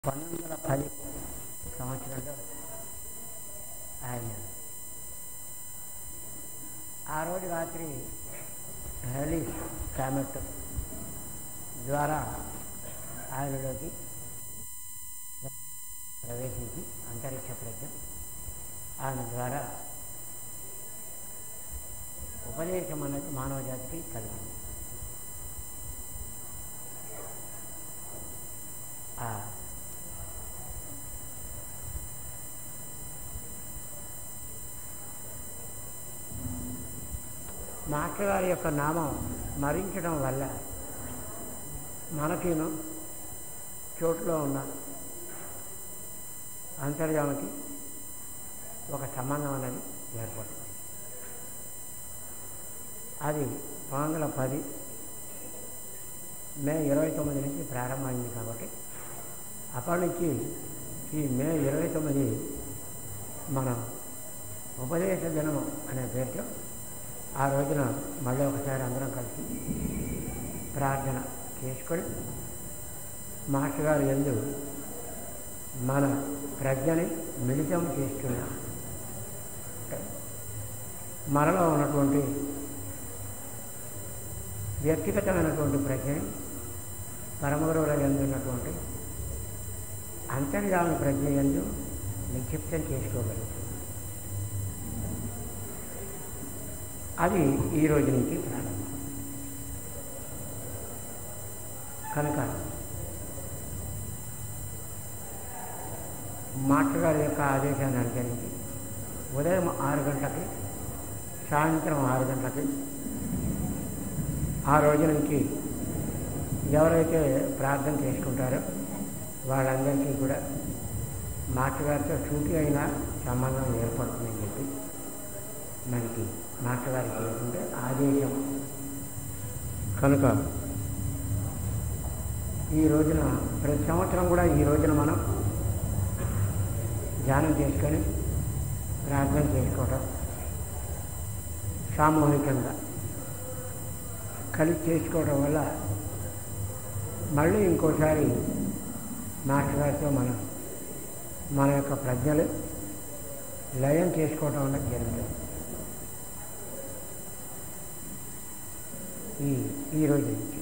పంతొమ్మిది వందల పది సంవత్సరంలో ఆయన ఆ రోజు రాత్రి హెలీస్ కామెట్ ద్వారా ఆయనలోకి ప్రవేశించి అంతరిక్ష ప్రజ్ఞ ఆయన ద్వారా ఉపదేశం అన్నది మానవ జాతికి కలిగింది ఆ మాస్టర్ గారి యొక్క నామం స్మరించడం వల్ల మనకిను చోటులో ఉన్న అంతర్జామకి ఒక సంబంధం అనేది ఏర్పడుతుంది అది పంతొమ్మిది వందల పది మే ఇరవై తొమ్మిది నుంచి ప్రారంభమైంది కాబట్టి అప్పటి నుంచి ఈ మే ఇరవై తొమ్మిది మనం ఉపదేశ దినం అనే పేరుతో ఆ రోజున మళ్ళీ ఒకసారి అందరం కలిసి ప్రార్థన చేసుకొని మాస్టర్ గారు ఎందు మన ప్రజ్ఞని మిళితం చేస్తున్నాం మనలో ఉన్నటువంటి వ్యక్తిగతమైనటువంటి ప్రజ్ఞని పరమగురువుల ఎందు ఉన్నటువంటి అంతర్జామ ప్రజ్ఞ ఎందు నిక్షిప్తం చేసుకోగలుగుతుంది అది ఈ రోజు నుంచి ప్రారంభం కనుక మాస్టర్ గారి యొక్క ఆదేశాన్ని అనుసరించి ఉదయం ఆరు గంటలకి సాయంత్రం ఆరు గంటలకి ఆ రోజు నుంచి ఎవరైతే ప్రార్థన చేసుకుంటారో వాళ్ళందరికీ కూడా మాస్టర్ గారితో సూటి అయిన సంబంధం ఏర్పడుతుందని చెప్పి మనకి మాస్టర్ గారికి లేకుంటే ఆదేశం కనుక ఈ రోజున ప్రతి సంవత్సరం కూడా ఈ రోజున మనం ధ్యానం చేసుకొని ప్రార్థన చేసుకోవటం సామూహికంగా కలిసి చేసుకోవడం వల్ల మళ్ళీ ఇంకోసారి మాస్టర్ గారితో మనం మన యొక్క ప్రజ్ఞలు లయం చేసుకోవటం అన్నది జరుగుతుంది ఈ ఈ రోజు నుంచి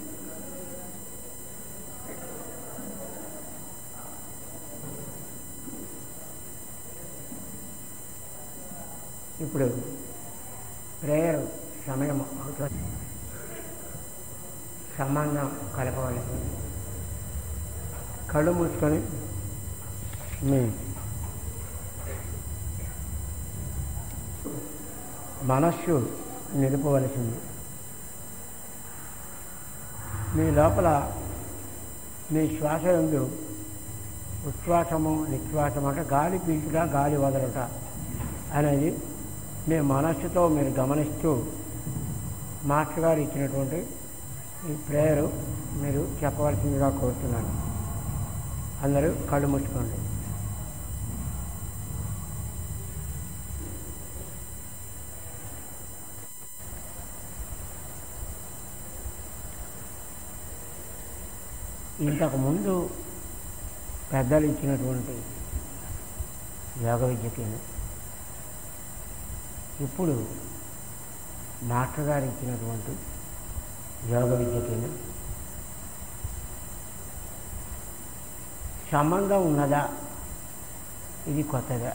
ఇప్పుడు ప్రేయర్ సమయం అవుతుంది సంబంధం కలపవలసి కళ్ళు మూసుకొని మీ మనస్సు నిలుపవలసింది మీ లోపల మీ శ్వాస ఎందు ఉచ్ఛ్వాసము నిశ్వాసము అంటే గాలి పీల్చుట గాలి వదలట అనేది మీ మనస్సుతో మీరు గమనిస్తూ మాస్టర్ గారు ఇచ్చినటువంటి ఈ ప్రేయరు మీరు చెప్పవలసిందిగా కోరుతున్నాను అందరూ కళ్ళు మూసుకోండి ఇంతకుముందు పెద్దలు ఇచ్చినటువంటి యోగ విద్యకి ఇప్పుడు మాస్టర్ గారు ఇచ్చినటువంటి యోగ విద్యకి సంబంధం ఉన్నదా ఇది కొత్తగా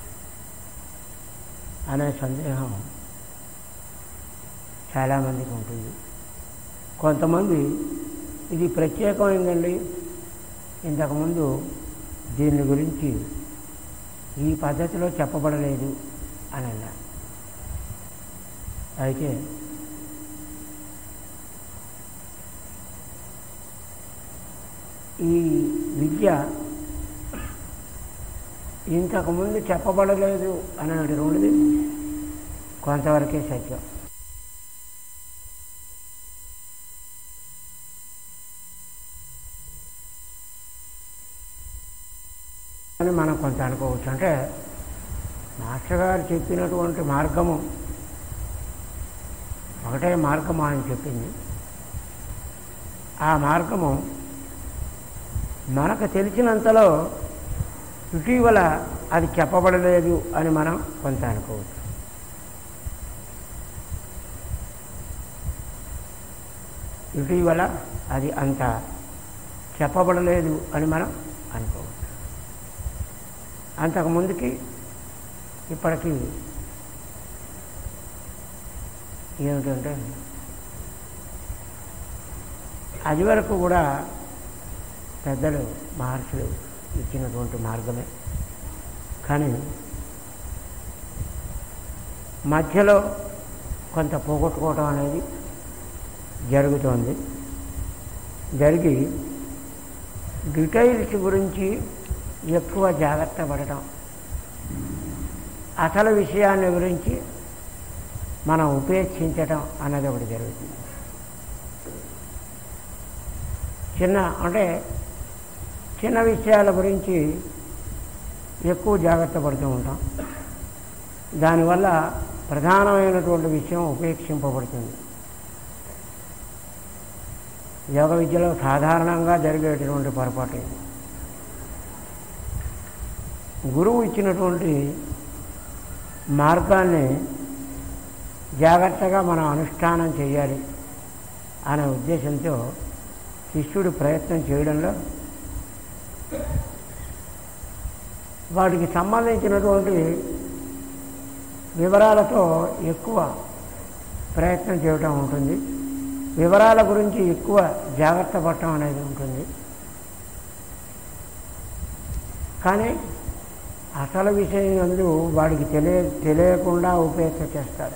అనే సందేహం చాలామందికి ఉంటుంది కొంతమంది ఇది ప్రత్యేకమైందండి ఇంతకుముందు దీని గురించి ఈ పద్ధతిలో చెప్పబడలేదు అని అన్నారు అయితే ఈ విద్య ఇంతకుముందు చెప్పబడలేదు అనేటువంటిది కొంతవరకే సత్యం అని మనం కొంత అనుకోవచ్చు అంటే మాస్టర్ గారు చెప్పినటువంటి మార్గము ఒకటే మార్గము అని చెప్పింది ఆ మార్గము మనకు తెలిసినంతలో ఇటీవల అది చెప్పబడలేదు అని మనం కొంత అనుకోవచ్చు ఇటీవల అది అంత చెప్పబడలేదు అని మనం అనుకోవచ్చు అంతకుముందుకి ఇప్పటికీ ఏమిటంటే అది వరకు కూడా పెద్దలు మహర్షులు ఇచ్చినటువంటి మార్గమే కానీ మధ్యలో కొంత పోగొట్టుకోవటం అనేది జరుగుతోంది జరిగి డీటెయిల్స్ గురించి ఎక్కువ జాగ్రత్త పడటం అసలు విషయాన్ని గురించి మనం ఉపేక్షించటం అన్నది ఒకటి జరుగుతుంది చిన్న అంటే చిన్న విషయాల గురించి ఎక్కువ జాగ్రత్త పడుతూ ఉంటాం దానివల్ల ప్రధానమైనటువంటి విషయం ఉపేక్షింపబడుతుంది యోగ విద్యలో సాధారణంగా జరిగేటటువంటి పొరపాటు ఇది. గురువు ఇచ్చినటువంటి మార్గాన్ని జాగ్రత్తగా మనం అనుష్ఠానం చేయాలి అనే ఉద్దేశంతో శిష్యుడు ప్రయత్నం చేయడంలో వాటికి సంబంధించినటువంటి వివరాలతో ఎక్కువ ప్రయత్నం చేయటం ఉంటుంది వివరాల గురించి ఎక్కువ జాగ్రత్త పడటం అనేది ఉంటుంది కానీ అసలు విషయం అందు వాడికి తెలియ తెలియకుండా ఉపేక్ష చేస్తాడు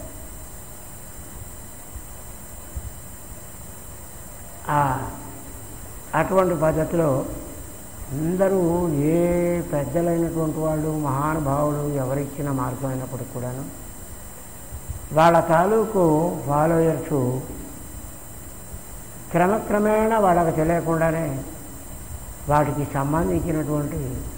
ఆ అటువంటి పద్ధతిలో అందరూ ఏ పెద్దలైనటువంటి వాళ్ళు మహానుభావులు ఎవరిచ్చిన మార్గం అయినప్పటికి కూడాను వాళ్ళ తాలూకు ఫాలోయర్స్ క్రమక్రమేణా వాళ్ళకి తెలియకుండానే వాటికి సంబంధించినటువంటి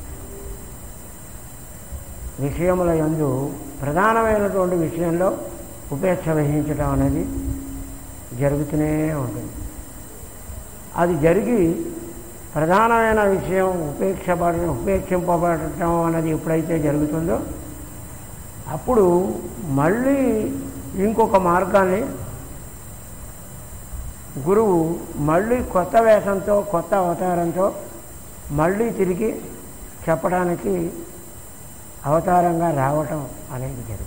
విషయముల యందు ప్రధానమైనటువంటి విషయంలో ఉపేక్ష వహించడం అనేది జరుగుతూనే ఉంటుంది అది జరిగి ప్రధానమైన విషయం ఉపేక్షపడ ఉపేక్షింపబడటం అనేది ఎప్పుడైతే జరుగుతుందో అప్పుడు మళ్ళీ ఇంకొక మార్గాన్ని గురువు మళ్ళీ కొత్త వేషంతో కొత్త అవతారంతో మళ్ళీ తిరిగి చెప్పడానికి అవతారంగా రావటం అనేది జరుగుతుంది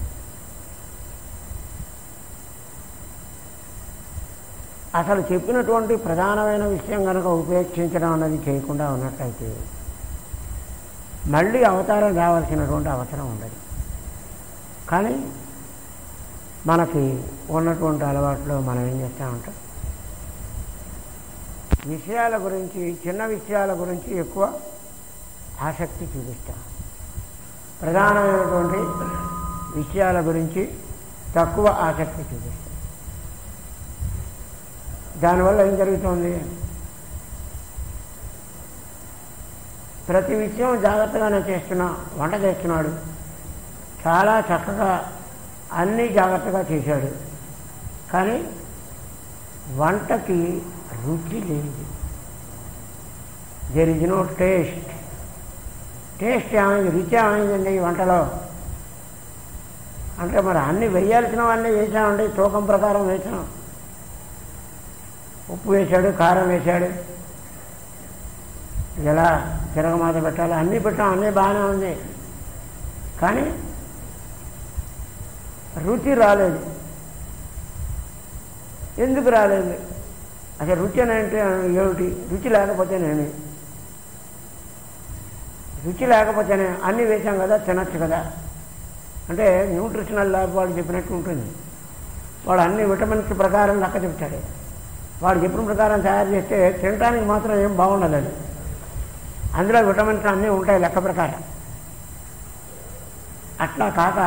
అసలు చెప్పినటువంటి ప్రధానమైన విషయం కనుక ఉపేక్షించడం అన్నది చేయకుండా ఉన్నట్లయితే మళ్ళీ అవతారం రావాల్సినటువంటి అవసరం ఉండదు కానీ మనకి ఉన్నటువంటి అలవాట్లో మనం ఏం చేస్తామంటే విషయాల గురించి చిన్న విషయాల గురించి ఎక్కువ ఆసక్తి చూపిస్తాం ప్రధానమైనటువంటి విషయాల గురించి తక్కువ ఆసక్తి చూపిస్తాం దానివల్ల ఏం జరుగుతుంది ప్రతి విషయం జాగ్రత్తగానే చేస్తున్నా వంట చేస్తున్నాడు చాలా చక్కగా అన్నీ జాగ్రత్తగా చేశాడు కానీ వంటకి రుచి లేదు there is no taste taste ఏమైంది రుచి ఏమైందండి ఈ వంటలో అంటే మరి అన్ని వేయాల్సినవన్నీ వేసామండి తూకం ప్రకారం వేసాం ఉప్పు వేశాడు కారం వేశాడు ఎలా తిరగమాత పెట్టాలి అన్నీ పెట్టాం అన్నీ బాగానే ఉంది కానీ రుచి రాలేదు ఎందుకు రాలేదు అసలు రుచి అని అంటే ఏమిటి రుచి లేకపోతేనేమి రుచి లేకపోతేనే అన్నీ వేసాం కదా తినచ్చు కదా అంటే న్యూట్రిషనల్ ల్యాబ్ వాళ్ళు చెప్పినట్టు ఉంటుంది వాడు అన్ని విటమిన్స్ ప్రకారం లెక్క చెప్తాడు వాడు చెప్పిన ప్రకారం తయారు చేస్తే తినడానికి మాత్రం ఏం బాగుండదు అది అందులో విటమిన్స్ అన్నీ ఉంటాయి లెక్క ప్రకారం అట్లా కాక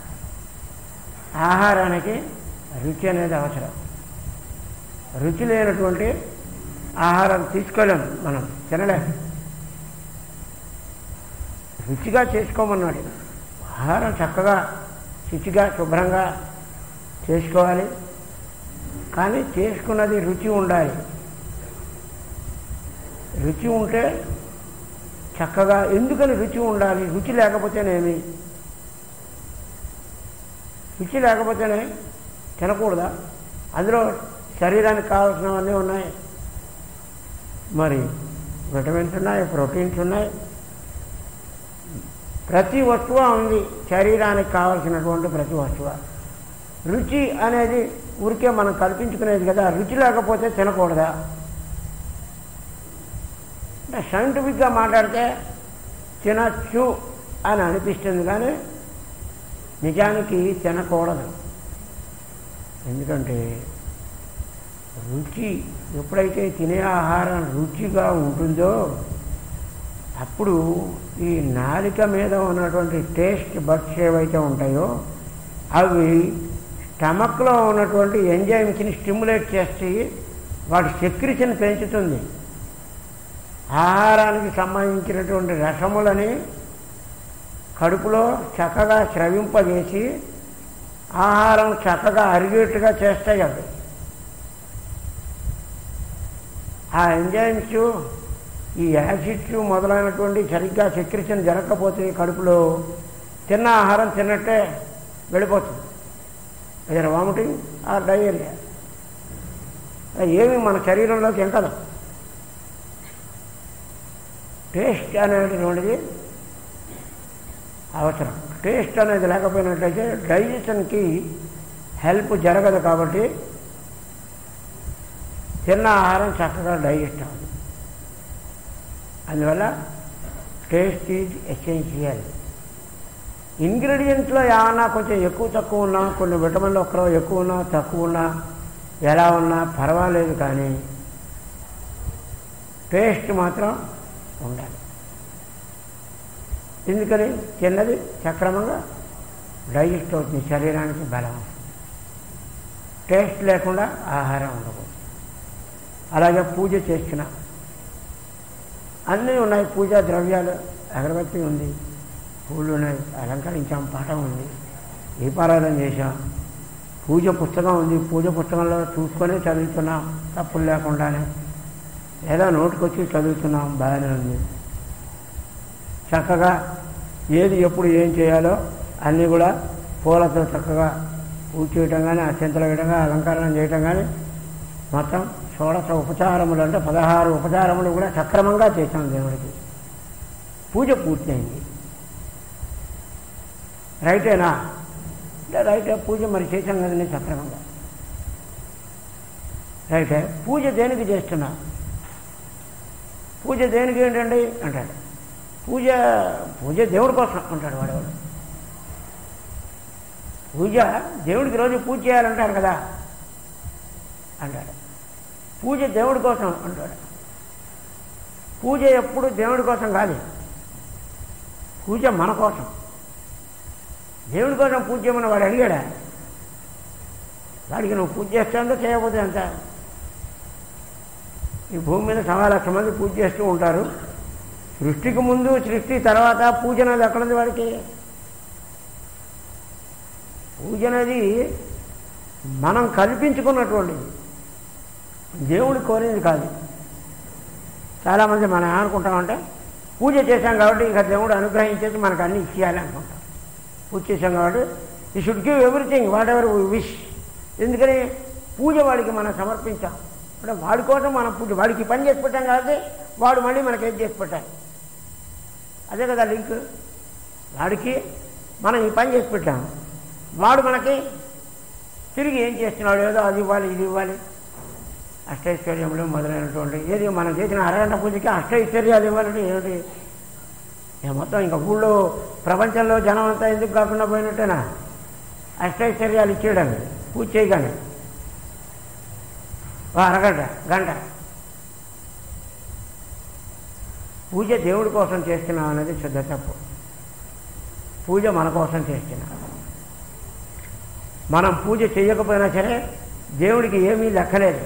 ఆహారానికి రుచి అనేది అవసరం రుచి లేనటువంటి ఆహారం తీసుకోలేం మనం తినలేం రుచిగా చేసుకోమన్నాడు ఆహారం చక్కగా శుచిగా శుభ్రంగా చేసుకోవాలి కానీ చేసుకున్నది రుచి ఉండాలి రుచి ఉంటే చక్కగా ఎందుకని రుచి ఉండాలి రుచి లేకపోతేనేమి రుచి లేకపోతేనే తినకూడదా అందులో శరీరానికి కావాల్సినవన్నీ ఉన్నాయి మరి విటమిన్స్ ఉన్నాయి ప్రోటీన్స్ ఉన్నాయి ప్రతి వస్తువు ఉంది శరీరానికి కావాల్సినటువంటి ప్రతి వస్తువు రుచి అనేది ఊరికే మనం కల్పించుకునేది కదా రుచి లేకపోతే తినకూడదా అంటే సైంటిఫిక్గా మాట్లాడితే తినచ్చు అని అనిపిస్తుంది కానీ నిజానికి తినకూడదు ఎందుకంటే రుచి ఎప్పుడైతే తినే ఆహారం రుచిగా ఉంటుందో అప్పుడు ఈ నాలిక మీద ఉన్నటువంటి టేస్ట్ బడ్స్ ఏవైతే ఉంటాయో అవి స్టమక్లో ఉన్నటువంటి ఎంజైమ్స్ని స్టిమ్యులేట్ చేసి వాటి సెక్రిషన్ పెంచుతుంది ఆహారానికి సంబంధించినటువంటి రసములని కడుపులో చక్కగా స్రవింపజేసి ఆహారం చక్కగా అరిగేట్టుగా చేస్తాయి అవి ఆ ఎంజైమ్స్ ఈ యాసిడ్స్ మొదలైనటువంటి సరిగ్గా సెక్రిషన్ జరగకపోతే కడుపులో తిన్న ఆహారం తిన్నట్టే వెళ్ళిపోతుంది ఏదైనా వామిటింగ్ ఆ డయేరియా ఏమి మన శరీరంలోకి ఎంకదు టేస్ట్ అనేటువంటిది అవసరం టేస్ట్ అనేది లేకపోయినట్లయితే డైజెషన్కి హెల్ప్ జరగదు కాబట్టి తిన్న ఆహారం చక్కగా డైజెస్ట్ అవ్వదు అందువల్ల టేస్ట్ ఈజ్ ఎసెన్షియల్ ఇంగ్రీడియంట్స్లో ఏమన్నా కొంచెం ఎక్కువ తక్కువ ఉన్నా కొన్ని విటమిన్లు ఒక్కరో ఎక్కువ ఉన్నా తక్కువ ఉన్నా ఎలా ఉన్నా పర్వాలేదు కానీ టేస్ట్ మాత్రం ఉండాలి ఎందుకని తిన్నది సక్రమంగా డైజెస్ట్ అవుతుంది శరీరానికి బలం వస్తుంది టేస్ట్ లేకుండా ఆహారం ఉండకూడదు అలాగే పూజ చేసిన అన్నీ ఉన్నాయి పూజా ద్రవ్యాలు అగరబత్తి ఉంది పూలు ఉన్నాయి అలంకరించాం పాఠం ఉంది దీపారాధన చేశాం పూజ పుస్తకం ఉంది పూజ పుస్తకంలో చూసుకొని చదువుతున్నాం తప్పులు లేకుండానే లేదా నోటికొచ్చి చదువుతున్నాం బాగానే ఉంది చక్కగా ఏది ఎప్పుడు ఏం చేయాలో అన్నీ కూడా పూలతో చక్కగా పూజ చేయటం కానీ అత్యంతలు వేయడం కానీ అలంకరణ చేయటం కానీ మొత్తం షోడశ ఉపచారములు అంటే పదహారు ఉపచారములు కూడా సక్రమంగా చేశాం దేవుడికి పూజ పూర్తయింది రైటేనా అంటే రైటే పూజ మరి చేశాం కదండి సక్రమంగా రైటే పూజ దేనికి చేస్తున్నా పూజ దేనికి ఏంటండి అంటాడు పూజ పూజ దేవుడి కోసం అంటాడు వాడేవాడు పూజ దేవుడికి రోజు పూజ చేయాలంటారు కదా అంటాడు పూజ దేవుడి కోసం అంటాడు పూజ ఎప్పుడు దేవుడి కోసం కాదు పూజ మన కోసం దేవుడి కోసం పూజ చేయమని వాడు అడిగాడా వాడికి నువ్వు పూజ చేస్తాందో చేయకపోతే అంత ఈ భూమి మీద సవా లక్ష మంది పూజ చేస్తూ ఉంటారు సృష్టికి ముందు సృష్టి తర్వాత పూజ అనేది ఎక్కడుంది వాడికి పూజ అనేది మనం కల్పించుకున్నటువంటిది దేవుడు కోరింది కాదు చాలామంది మనం ఏమనుకుంటామంటే పూజ చేశాం కాబట్టి ఇక దేవుడు అనుగ్రహించేసి మనకు అన్ని ఇచ్చేయాలి అనుకుంటాం పూజ చేశాం కాబట్టి ఈ should give everything whatever wish ఎందుకని పూజ వాడికి మనం సమర్పించాం అంటే వాడి కోసం మనం పూజ వాడికి పని చేసి పెట్టాం కాబట్టి వాడు మళ్ళీ మనకి ఏం చేసి పెట్టాలి అదే కదా లింక్ వాడికి మనం ఈ పని చేసి పెట్టాం వాడు మనకి తిరిగి ఏం చేస్తున్నాడు ఏదో అది ఇవ్వాలి ఇది ఇవ్వాలి అష్టైశ్వర్యములు మొదలైనటువంటి ఏది మనం చేసిన అరగంట పూజకి అష్టైశ్వర్యాలు ఇవ్వాలంటే ఏమిటి ఇక మొత్తం ఇంకా ఊళ్ళో ప్రపంచంలో జనం అంతా ఎందుకు కాకుండా పోయినట్టేనా అష్టైశ్వర్యాలు ఇచ్చేయడానికి పూజ చేయగానే ఓ అరగంట గంట పూజ దేవుడి కోసం చేస్తున్నాం అనేది శుద్ధ తప్పు పూజ మన కోసం చేస్తున్నాం మనం పూజ చేయకపోయినా సరే దేవుడికి ఏమీ లెక్కలేదు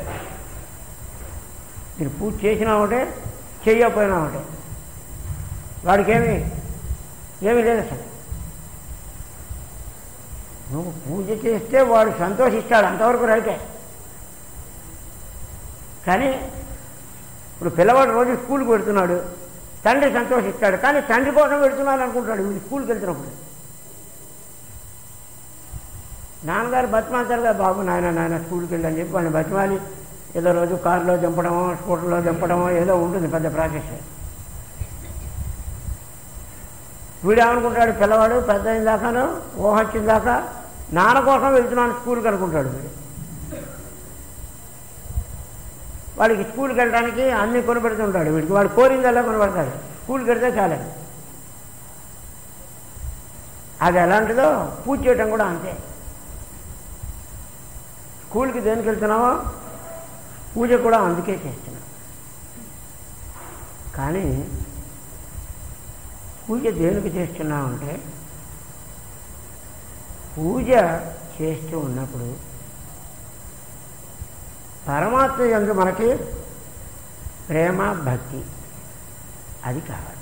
మీరు పూజ చేసినా ఒకటే చేయకపోయినా ఒకటే వాడికి ఏమి ఏమీ లేదు అసలు నువ్వు పూజ చేస్తే వాడు సంతోషిస్తాడు అంతవరకు రైతే కానీ ఇప్పుడు పిల్లవాడు రోజు స్కూల్కి పెడుతున్నాడు తండ్రి సంతోషిస్తాడు కానీ తండ్రి కోసం వెళుతున్నాను అనుకుంటాడు వీడు స్కూల్కి వెళ్తున్నప్పుడు నాన్నగారు బతిమాలుతారు కదా బాబు నాయన నాయన స్కూల్కి వెళ్ళని చెప్పి వాడిని బతిమాలి ఏదో రోజు కారులో దింపడమో స్కూటర్లో దింపడమో ఏదో ఉంటుంది పెద్ద ప్రాసెస్ వీడు ఏమనుకుంటాడు పిల్లవాడు పెద్ద అయిన దాకాను ఊహ వచ్చిన దాకా నాన్న కోసం వెళ్తున్నాను స్కూల్కి అనుకుంటాడు వీడు వాడికి స్కూల్కి వెళ్ళడానికి అన్ని కొనిపెడుతుంటాడు వీడికి వాడు కోరిందల్లా కొనిపెడతాడు స్కూల్కి వెళ్తే చాలండి అది ఎలాంటిదో పూజ చేయటం కూడా అంతే స్కూల్కి దేనికి వెళ్తున్నామో పూజ కూడా అందుకే చేస్తున్నాం కానీ పూజ దేనికి చేస్తున్నామంటే పూజ చేస్తూ ఉన్నప్పుడు పరమాత్మ ఎందు మనకి ప్రేమ భక్తి అది కావాలి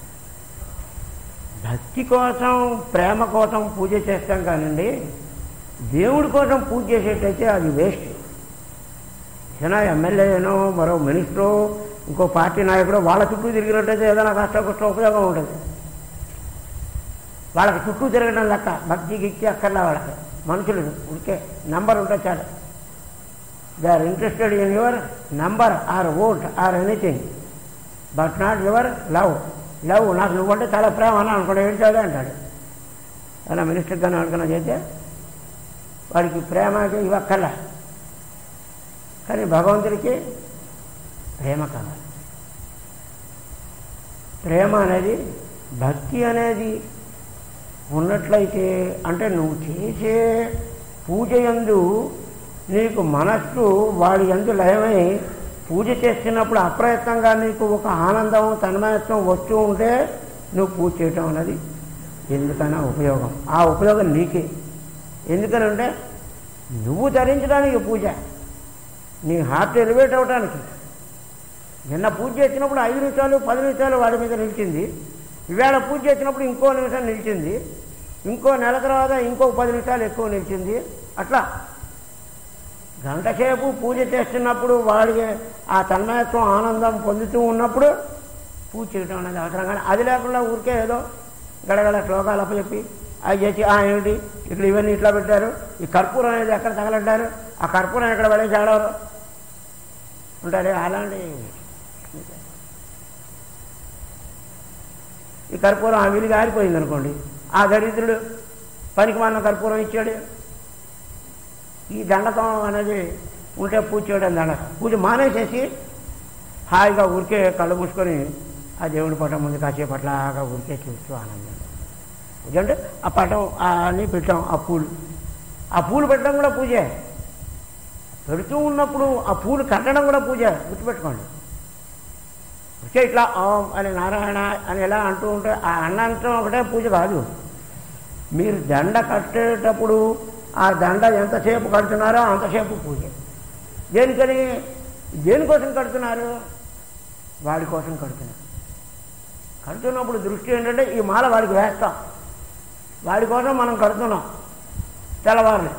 భక్తి కోసం ప్రేమ కోసం పూజ చేస్తాం కానండి దేవుడి కోసం పూజ చేసేటైతే అది వేస్ట్ ఏదైనా ఎమ్మెల్యేనో మరో మినిస్టరో ఇంకో పార్టీ నాయకుడు వాళ్ళ చుట్టూ తిరిగినట్టయితే ఏదైనా కష్ట కష్ట ఉపయోగం ఉంటుంది వాళ్ళకి చుట్టూ తిరగడం లెక్క భక్తి గిక్తి అక్కర్లా వాళ్ళకి మనుషులు ఉడికే నంబర్ ఉంటే చాలు they are interested in your number or vote or anything but not your love love నాకు నువ్వంటే చాలా ప్రేమ అని అనుకోండి ఏంటాడు అంటాడు అలా మినిస్టర్ గానే అనుకున్నా చేస్తే వాడికి ప్రేమ ఇవ్వక్కర్లా కానీ భగవంతుడికి ప్రేమ కావాలి ప్రేమ అనేది భక్తి అనేది ఉన్నట్లయితే అంటే నువ్వు చేసే పూజ యందు నీకు మనస్సు వాడి యందు లయమై పూజ చేస్తున్నప్పుడు అప్రయత్నంగా నీకు ఒక ఆనందం తన్మయత్వం వస్తూ ఉంటే నువ్వు పూజ చేయటం అనేది ఎందుకైనా ఉపయోగం ఆ ఉపయోగం నీకే ఎందుకనంటే నువ్వు ధరించడానికి పూజ నీ హార్ట్ ఎలివేట్ అవడానికి నిన్న పూజ చేసినప్పుడు ఐదు నిమిషాలు పది నిమిషాలు వాడి మీద నిలిచింది ఈవేళ పూజ చేసినప్పుడు ఇంకో నిమిషం నిలిచింది ఇంకో నెల తర్వాత ఇంకో పది నిమిషాలు ఎక్కువ నిలిచింది అట్లా గంటసేపు పూజ చేస్తున్నప్పుడు వాడికి ఆ తన్మయత్వం ఆనందం పొందుతూ ఉన్నప్పుడు పూజ చేయడం అనేది అవసరం కానీ అది లేకుండా ఊరికే ఏదో గడగడ శ్లోకాలు అప్పచెప్పి అవి చేసి ఆ ఏమిటి ఇక్కడ ఇవన్నీ ఇట్లా పెట్టారు ఈ కర్పూరం అనేది ఎక్కడ తగలంటారు ఆ కర్పూరం ఎక్కడ పడేసి ఆడవరు ఉంటారే అలాంటి ఈ కర్పూరం ఆ విలిగా ఆరిపోయింది అనుకోండి ఆ దరిద్రుడు పనికి మాలిన కర్పూరం ఇచ్చాడు ఈ దండకం అనేది ఉంటే పూజ చేయడం దండకం పూజ మానేసేసి హాయిగా ఊరికే కళ్ళు మూసుకొని ఆ దేవుడి పటం ముందు కాసేపు అట్లాగా ఊరికే చూస్తూ ఆనందం పూజ అంటే ఆ పటం అన్నీ పెట్టాం ఆ పూలు ఆ పూలు పెట్టడం కూడా పూజే పెడుతూ ఉన్నప్పుడు ఆ పూలు కట్టడం కూడా పూజ గుర్తుపెట్టుకోండి వచ్చే ఇట్లా ఓం అని నారాయణ అని ఎలా అంటూ ఉంటే ఆ అన్నంతం ఒకటే పూజ కాదు మీరు దండ కట్టేటప్పుడు ఆ దండ ఎంతసేపు కడుతున్నారో అంతసేపు పూజ దేనికని దేనికోసం కడుతున్నారు వాడి కోసం కడుతున్నారు కడుతున్నప్పుడు దృష్టి ఏంటంటే ఈ మాల వాడికి వేస్తాం వాడి కోసం మనం కడుతున్నాం తెల్లవారులు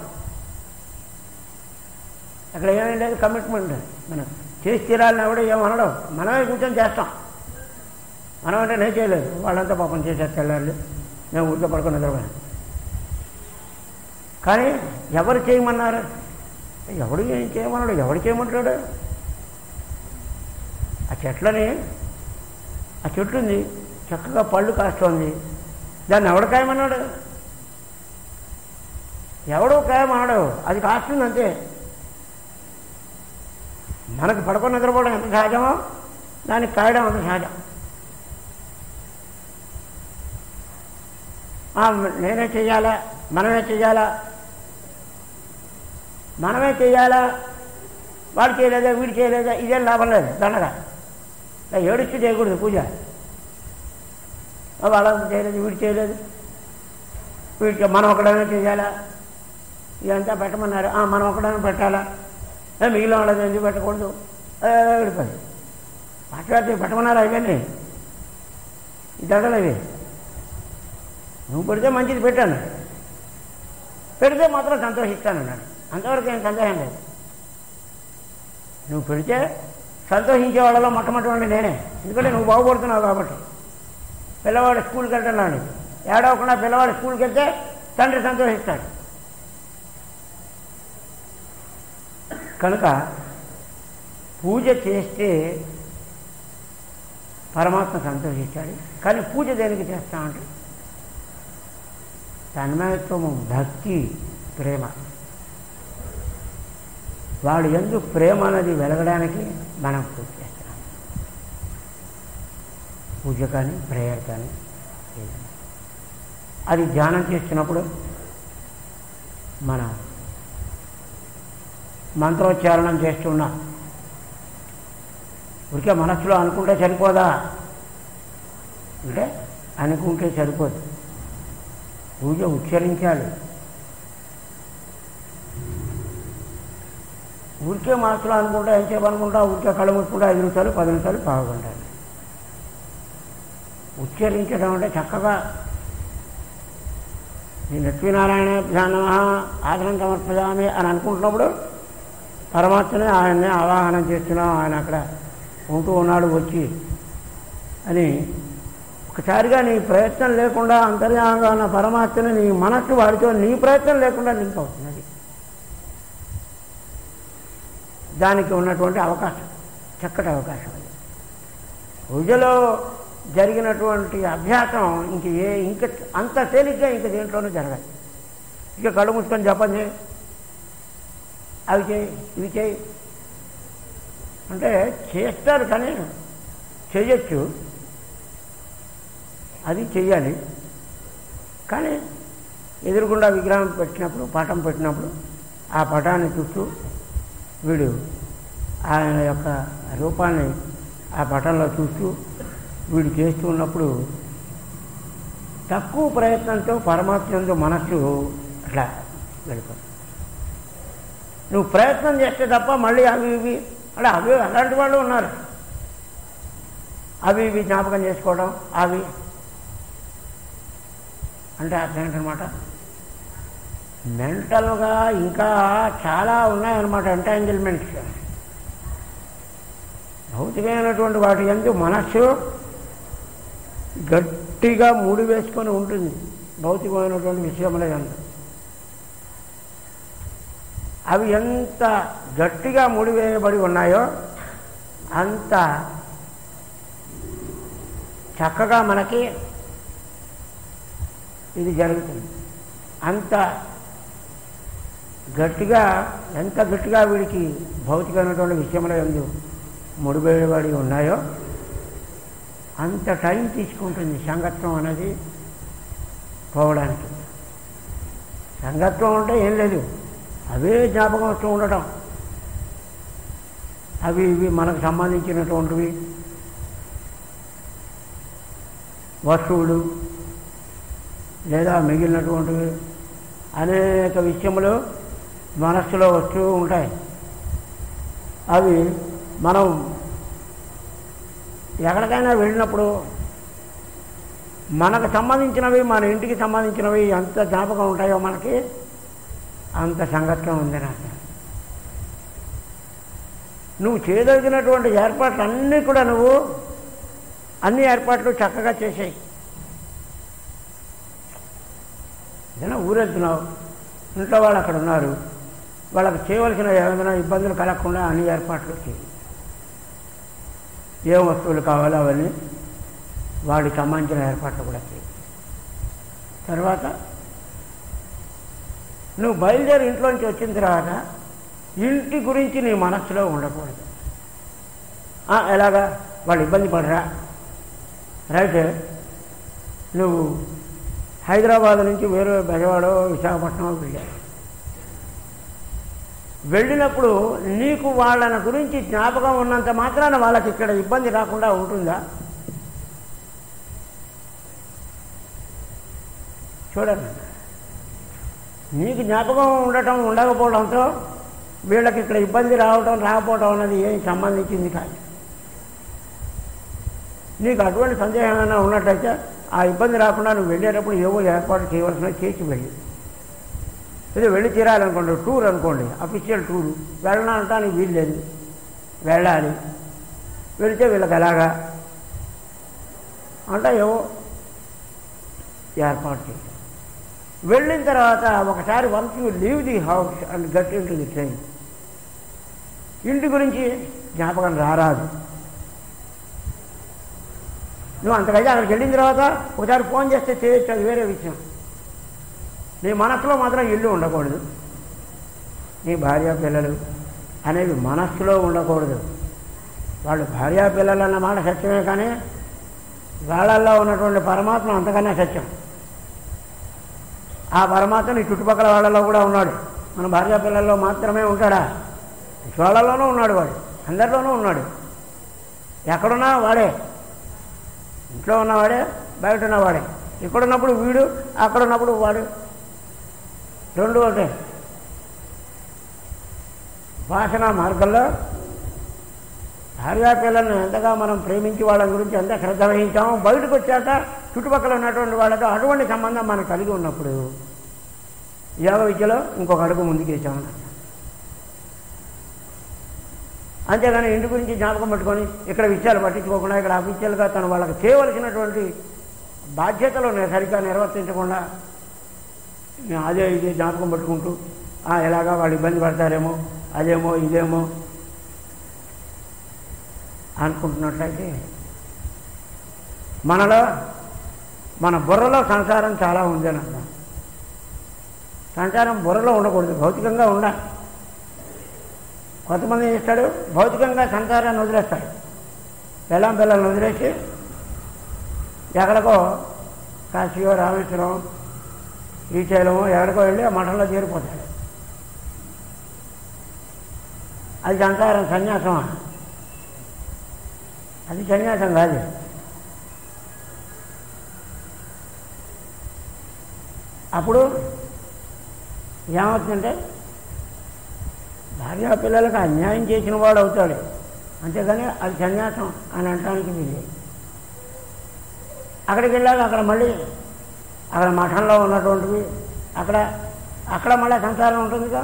అక్కడ ఏమీ లేదు కమిట్మెంట్ మనం చేసి తీరాలని ఎవడో ఏమనడం మనమే కూర్చొని చేస్తాం మనం అంటే నేను చేయలేదు వాళ్ళంతా పాపం చేసేది తెల్లారు నేను ఊరికే పడుకుని నిద్రపోయాను కానీ ఎవరు చేయమన్నారు ఎవడు ఏం చేయమన్నాడు ఎవడు చేయమంటాడు ఆ చెట్లని ఆ చెట్టు ఉంది చక్కగా పళ్ళు కాస్తోంది దాన్ని ఎవడు కాయమన్నాడు ఎవడో కాయమన్నాడు అది కాస్తుంది అంతే మనకు పడుకొని నిద్రపోవడం ఎంత సహజమో దానికి కాయడం అంత సహజం ఆ, నేనే చెయ్యాలా మనమే చెయ్యాలా మనమే చెయ్యాలా వాడు చేయలేదా వీడు చేయలేదా ఇదేం లాభం లేదు దండగా ఇలా ఏడుస్తూ చేయకూడదు పూజ ఆ, వాళ్ళంతా చేయలేదు వీడు చేయలేదు వీడికి మనం ఒకడైనా చేయాలా ఇదంతా పెట్టమన్నారు ఆ, మనం ఒకడైనా పెట్టాలా ఏ, మిగిలిన వాళ్ళది ఎందుకు పెట్టకూడదు విడిపోయి మాట్లాడితే పెట్టమన్నారు అవన్నీ ఈ దండలు అవి నువ్వు పెడితే మంచిది పెట్టాను పెడితే మాత్రం సంతోషిస్తానన్నాడు అంతవరకు ఏం సందేహం లేదు నువ్వు పెడితే సంతోషించే వాళ్ళలో మొట్టమొదటి నేనే ఎందుకంటే నువ్వు బాగుపడుతున్నావు కాబట్టి పిల్లవాడు స్కూల్కి వెళ్తున్నాడు ఏడవకుండా పిల్లవాడు స్కూల్కి వెళ్తే తండ్రి సంతోషిస్తాడు కనుక పూజ చేస్తే పరమాత్మ సంతోషిస్తాడు కానీ పూజ దేనికి చేస్తామంటే తన్మయత్వము భక్తి ప్రేమ వాడు ఎందు ప్రేమ అనేది వెలగడానికి మనం పూజ చేస్తాం పూజ కానీ ప్రేయర్ కానీ ఏదైనా. అది ధ్యానం చేస్తున్నప్పుడు మనం మంత్రోచ్చారణం చేస్తున్నాం ఊరికే మనస్సులో అనుకుంటే సరిపోదా అంటే అనుకుంటే సరిపోదు పూజ ఉచ్చరించాలి ఊరికే మనసులో అనుకుంటా ఎంతసేపు అనుకుంటా ఊరికే కళ్ళు ముట్టుకుంటా ఐదు నిమిషాలు పది నిమిషాలు బాగుంటాయి ఉచ్చరించడం అంటే చక్కగా ఈ లక్ష్మీనారాయణ ధ్యాన ఆదరణ సమర్పజామి అని అనుకుంటున్నప్పుడు పరమాత్మని ఆయన్ని ఆవాహనం చేస్తున్నాం ఆయన అక్కడ ఉంటూ ఉన్నాడు వచ్చి అని ఒకసారిగా నీ ప్రయత్నం లేకుండా అంతర్యామంగా ఉన్న పరమాత్మని నీ మనస్సు వాడితో నీ ప్రయత్నం లేకుండా లింక్ అవుతున్నది దానికి ఉన్నటువంటి అవకాశం చక్కటి అవకాశం అది పూజలో జరిగినటువంటి అభ్యాసం ఇంక ఏ ఇంక అంత తేలిగ్గా ఇంక దేంట్లోనూ జరగదు ఇక కళ్ళు మూసుకొని జపం చేయి అవి చేయి ఇవి చేయి అంటే చేస్తారు కానీ చేయొచ్చు అది చెయ్యాలి కానీ ఎదురుగుండా విగ్రహం పెట్టినప్పుడు పటం పెట్టినప్పుడు ఆ పటాన్ని చూస్తూ వీడు ఆయన యొక్క రూపాన్ని ఆ పటంలో చూస్తూ వీడు చేస్తూ ఉన్నప్పుడు తక్కువ ప్రయత్నంతో పరమాత్మంతో మనస్సు అట్లా వెళ్ళిపోతుంది నువ్వు ప్రయత్నం చేస్తే తప్ప మళ్ళీ అవి ఇవి అంటే అవి అలాంటి వాళ్ళు ఉన్నారు అవి ఇవి జ్ఞాపకం చేసుకోవడం అవి అంటే అర్థం ఏంటనమాట మెంటల్గా ఇంకా చాలా ఉన్నాయన్నమాట ఎంటాంగిల్మెంట్స్ భౌతికమైనటువంటి వాటి ఎందు మనస్సు గట్టిగా ముడి వేసుకొని ఉంటుంది భౌతికమైనటువంటి విషయముల ఎందు అవి ఎంత గట్టిగా ముడివేయబడి ఉన్నాయో అంత చక్కగా మనకి ఇది జరుగుతుంది అంత గట్టిగా ఎంత గట్టిగా వీడికి భౌతికమైనటువంటి విషయంలో ఎందు ముడివేయబడి ఉన్నాయో అంత టైం తీసుకుంటుంది సంగత్వం అనేది పోవడానికి సంగత్వం అంటే ఏం లేదు అవే జ్ఞాపకం వస్తూ ఉండటం అవి ఇవి మనకు సంబంధించినటువంటివి వస్తువులు లేదా మిగిలినటువంటివి అనేక విషయములు మనస్సులో వస్తూ ఉంటాయి అవి మనం ఎక్కడికైనా వెళ్ళినప్పుడు మనకు సంబంధించినవి మన ఇంటికి సంబంధించినవి ఎంత జ్ఞాపకం ఉంటాయో మనకి అంత సంగత్వం ఉంది నాకు నువ్వు చేయదలిగినటువంటి ఏర్పాట్లు అన్నీ కూడా నువ్వు అన్ని ఏర్పాట్లు చక్కగా చేసాయి ఏదైనా ఊరెళ్తున్నావు ఇంట్లో వాళ్ళు అక్కడ ఉన్నారు వాళ్ళకి చేయవలసిన ఏమైనా ఇబ్బందులు కలగకుండా అన్ని ఏర్పాట్లు చేయి ఏ వస్తువులు కావాలో అవన్నీ వాడికి సంబంధించిన ఏర్పాట్లు కూడా చేయి తర్వాత నువ్వు బయలుదేరి ఇంట్లోంచి వచ్చిన తర్వాత ఇంటి గురించి నీ మనస్సులో ఉండకూడదు ఆ, ఎలాగా వాళ్ళు ఇబ్బంది పడరా రైట్ నువ్వు హైదరాబాద్ నుంచి వేరే బెజవాడో విశాఖపట్నం వెళ్ళావు వెళ్ళినప్పుడు నీకు వాళ్ళని గురించి జ్ఞాపకం ఉన్నంత మాత్రాన వాళ్ళకి ఇక్కడ ఇబ్బంది రాకుండా ఉంటుందా చూడండి నీకు జ్ఞాపకం ఉండటం ఉండకపోవడంతో వీళ్ళకి ఇక్కడ ఇబ్బంది రావటం రాకపోవటం అన్నది ఏం సంబంధించింది కాదు నీకు అటువంటి సందేహం ఏమైనా ఉన్నట్టయితే ఆ ఇబ్బంది రాకుండా నువ్వు వెళ్ళేటప్పుడు ఏవో ఏర్పాటు చేయవలసిన చేసి వెళ్ళి ఇది వెళ్ళి తీరాలనుకోండి టూర్ అనుకోండి అఫీషియల్ టూర్ వెళ్ళడానికి వీలు లేదు వెళ్ళాలి వెళితే వీళ్ళకి ఎలాగా అంటే ఏవో ఏర్పాటు చేశారు వెళ్ళిన తర్వాత ఒకసారి once you leave the house and got into the train ఇంటి గురించి జ్ఞాపకం రారాదు నువ్వు అంతకైతే అక్కడికి వెళ్ళిన తర్వాత ఒకసారి ఫోన్ చేస్తే చేయొచ్చు అది వేరే విషయం నీ మనసులో మాత్రం ఇల్లు ఉండకూడదు నీ భార్య పిల్లలు అనేవి మనస్సులో ఉండకూడదు వాళ్ళు భార్యా పిల్లలు అన్న మాట సత్యమే కానీ వాళ్ళల్లో ఉన్నటువంటి పరమాత్మ అంతకన్నా సత్యం ఆ పరమాత్మ నీ చుట్టుపక్కల వాళ్ళలో కూడా ఉన్నాడు మన భార్యా పిల్లల్లో మాత్రమే ఉంటాడా వాళ్ళలోనూ ఉన్నాడు వాడు అందరిలోనూ ఉన్నాడు ఎక్కడున్నా వాడే ఇంట్లో ఉన్నవాడే బయట ఉన్నవాడే ఇక్కడున్నప్పుడు వీడు అక్కడ ఉన్నప్పుడు వాడు రెండు ఒకటే భాషణ మార్గంలో భార్యా పిల్లల్ని ఎంతగా మనం ప్రేమించి వాళ్ళ గురించి ఎంత శ్రద్ధ వహించామో బయటకు వచ్చాక చుట్టుపక్కల ఉన్నటువంటి వాళ్ళతో అటువంటి సంబంధం మనం కలిగి ఉన్నప్పుడు యోగ విద్యలో ఇంకొక అడుగు ముందుకు వేసామన్నమాట అంతేగాని ఇంటి గురించి జ్ఞాపకం పెట్టుకొని ఇక్కడ విషయాలు పట్టించుకోకుండా ఇక్కడ అఫీషియల్గా తను వాళ్ళకి చేయవలసినటువంటి బాధ్యతలు నే- సరిగ్గా నిర్వర్తించకుండా మేము అదే ఇదే జ్ఞాపకం పెట్టుకుంటూ "ఆ, ఎలాగా వాళ్ళు ఇబ్బంది పడతారేమో అదేమో ఇదేమో అనుకుంటున్నట్లయితే మనలో మన బుర్రలో సంసారం చాలా ఉంది అని అర్థం సంసారం బుర్రలో ఉండకూడదు భౌతికంగా ఉండాలి కొంతమంది ఏం చేస్తాడు భౌతికంగా సంసారాన్ని వదిలేస్తాడు పిల్లం పిల్లల్ని వదిలేసి ఎక్కడికో కాశీయో రామేశ్వరం శ్రీశైలమో ఎక్కడికో వెళ్ళి ఆ మఠంలో చేరిపోతాడు అది సంసారం సన్యాసమా అది సన్యాసం కాదు అప్పుడు ఏమవుతుందంటే భార్యా పిల్లలకు అన్యాయం చేసిన వాడు అవుతాడు అంతేగాని అది సన్యాసం అని అనటానికి వీలు అక్కడికి వెళ్ళాక అక్కడ మళ్ళీ అక్కడ మఠంలో ఉన్నటువంటివి అక్కడ అక్కడ మళ్ళీ సంసారం ఉంటుందిగా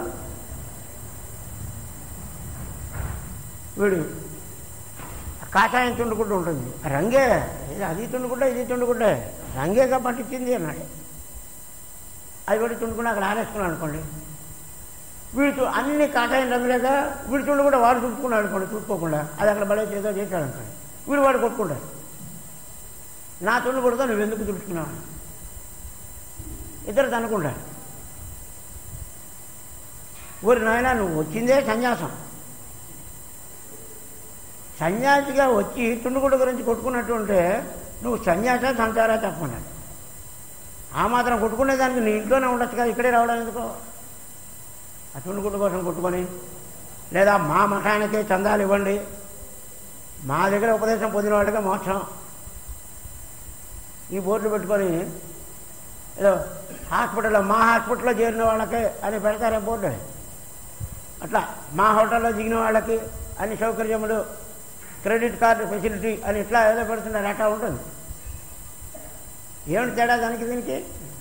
వీడు కాషాయం తుండుకుంటూ ఉంటుంది రంగే ఇది అది తుండుకుంటే ఇది తుండుకుంటే రంగేగా పట్టించింది అన్నాడు అది కూడా తుండుకుని అక్కడ ఆరేసుకున్నాడు అనుకోండి వీడు అన్ని కాషాయం రంగులేక వీడు తుండు కూడా వాడు తుడుచుకున్నాడు అనుకోండి తుడుచుకోకుండా అది అక్కడ బలే చేదో చేశాడు అనుకోండి వీడు వాడు కొట్టుకుంటాడు నా తుండు కొడుతా నువ్వు ఎందుకు తుడుచుకున్నావు ఇద్దరు తనుకుంటాడు ఊరి నాయన నువ్వు వచ్చిందే సన్యాసం సన్యాసిగా వచ్చి తుండుగుడు గురించి కొట్టుకున్నట్టు ఉంటే నువ్వు సన్యాస సంసారా చెప్పమన్నాడు ఆ మాత్రం కొట్టుకునేదానికి నీ ఇంట్లోనే ఉండొచ్చు కదా ఇక్కడే రావడం ఎందుకో ఆ తుండుగుడ్డు కోసం కొట్టుకొని లేదా మా మఠానికే చందాలు ఇవ్వండి మా దగ్గర ఉపదేశం పొందిన వాడిగా మోక్షం ఈ బోర్డులు పెట్టుకొని ఏదో హాస్పిటల్లో మా హాస్పిటల్లో చేరిన వాళ్ళకే అని పెడతారే బోర్డు అట్లా మా హోటల్లో దిగిన వాళ్ళకి అన్ని సౌకర్యములు క్రెడిట్ కార్డు ఫెసిలిటీ అని ఇట్లా ఏదో పెడుతున్నారు అట్లా ఉంటుంది ఏమిటి తేడా దానికి దీనికి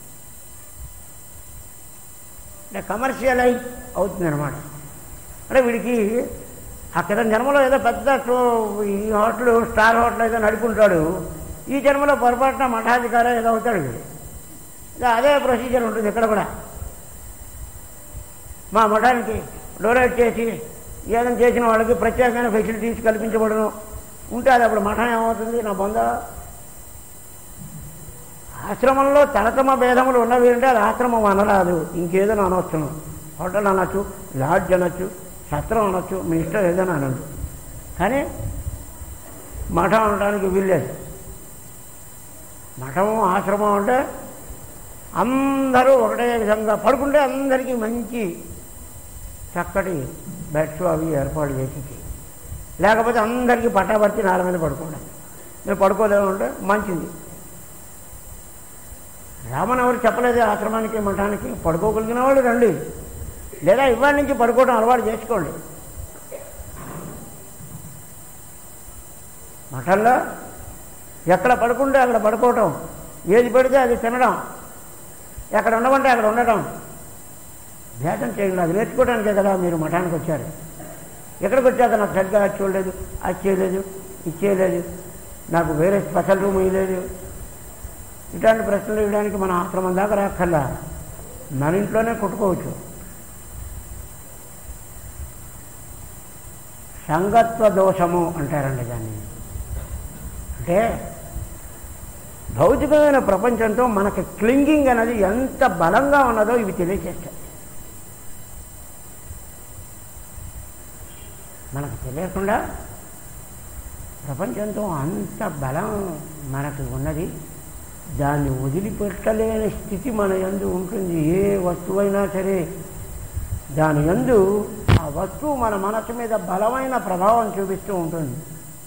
అంటే కమర్షియలైజ్ అవుతుంది అనమాట అంటే వీడికి ఆ క్రితం జన్మలో ఏదో పెద్ద టో- ఈ హోటల్ స్టార్ హోటల్ ఏదో నడుపుకుంటాడు ఈ జన్మలో పొరపాటున మఠాధికారి ఏదో అవుతాడు వీడు ఇక అదే ప్రొసీజర్ ఉంటుంది ఇక్కడ కూడా మా మఠానికి డొనేట్ చేసి ఏదైనా చేసిన వాళ్ళకి ప్రత్యేకమైన ఫెసిలిటీస్ కల్పించబడను ఉంటే అది అప్పుడు మఠం ఏమవుతుంది నా బొంద ఆశ్రమంలో తరతమ భేదములు ఉన్నవి అంటే అది ఆశ్రమం అనరాదు ఇంకేదైనా అనవచ్చును హోటల్ అనొచ్చు లాడ్జ్ అనొచ్చు సత్రం అనొచ్చు మీ ఇష్టం ఏదైనా అనండి కానీ మఠం అనడానికి వీల్లేదు మఠము ఆశ్రమం అంటే అందరూ ఒకటే విధంగా పడుకుంటే అందరికీ మంచి చక్కటి బెడ్స్ అవి ఏర్పాటు చేసి ఇచ్చేయి. లేకపోతే అందరికీ పట్టాబర్తి నేల మీద పడుకోండి మీరు పడుకోలేము అంటే మంచిది రామన్ ఎవరు చెప్పలేదు ఆశ్రమానికి మఠానికి పడుకోగలిగిన వాళ్ళు రండి లేదా ఇవాళ నుంచి పడుకోవడం అలవాటు చేసుకోండి మఠంలో ఎక్కడ పడుకుంటే అక్కడ పడుకోవటం ఏది పెడితే అది తినడం ఎక్కడ ఉండమంటే అక్కడ ఉండటం భేదం చేయండి అది నేర్చుకోవడానికే కదా మీరు మఠానికి వచ్చారు ఎక్కడికి వచ్చాక నాకు సరిగ్గా అది చూడలేదు అది చేయలేదు ఇది చేయలేదు నాకు వేరే స్పెషల్ రూమ్ ఇవ్వలేదు ఇట్లాంటి ప్రశ్నలు ఇవ్వడానికి మన ఆశ్రమం దాకా రాక్కర్లా మన ఇంట్లోనే కుట్టుకోవచ్చు సంగత్వ దోషము అంటారండి దాన్ని అంటే భౌతికమైన ప్రపంచంతో మనకి క్లింగింగ్ అనేది ఎంత బలంగా ఉన్నదో ఇవి తెలియచేస్తాయి మనకు తెలియకుండా ప్రపంచంతో అంత బలం మనకు ఉన్నది దాన్ని వదిలిపెట్టలేని స్థితి మన యందు ఉంటుంది ఏ వస్తువైనా సరే దాని యందు ఆ వస్తువు మన మనసు మీద బలమైన ప్రభావం చూపిస్తూ ఉంటుంది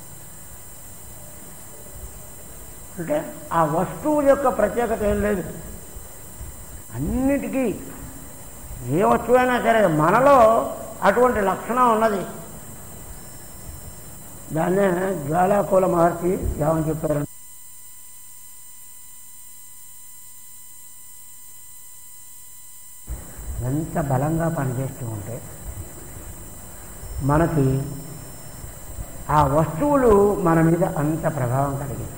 అంటే ఆ వస్తువు యొక్క ప్రత్యేకత ఏం లేదు అన్నిటికీ ఏ వస్తువైనా సరే మనలో అటువంటి లక్షణం ఉన్నది దాన్నే జ్వాలాకుల మహర్షి ఏమని చెప్పారు ఎంత బలంగా పనిచేస్తూ ఉంటే మనకి ఆ వస్తువులు మన మీద అంత ప్రభావం కలిగిస్తాయి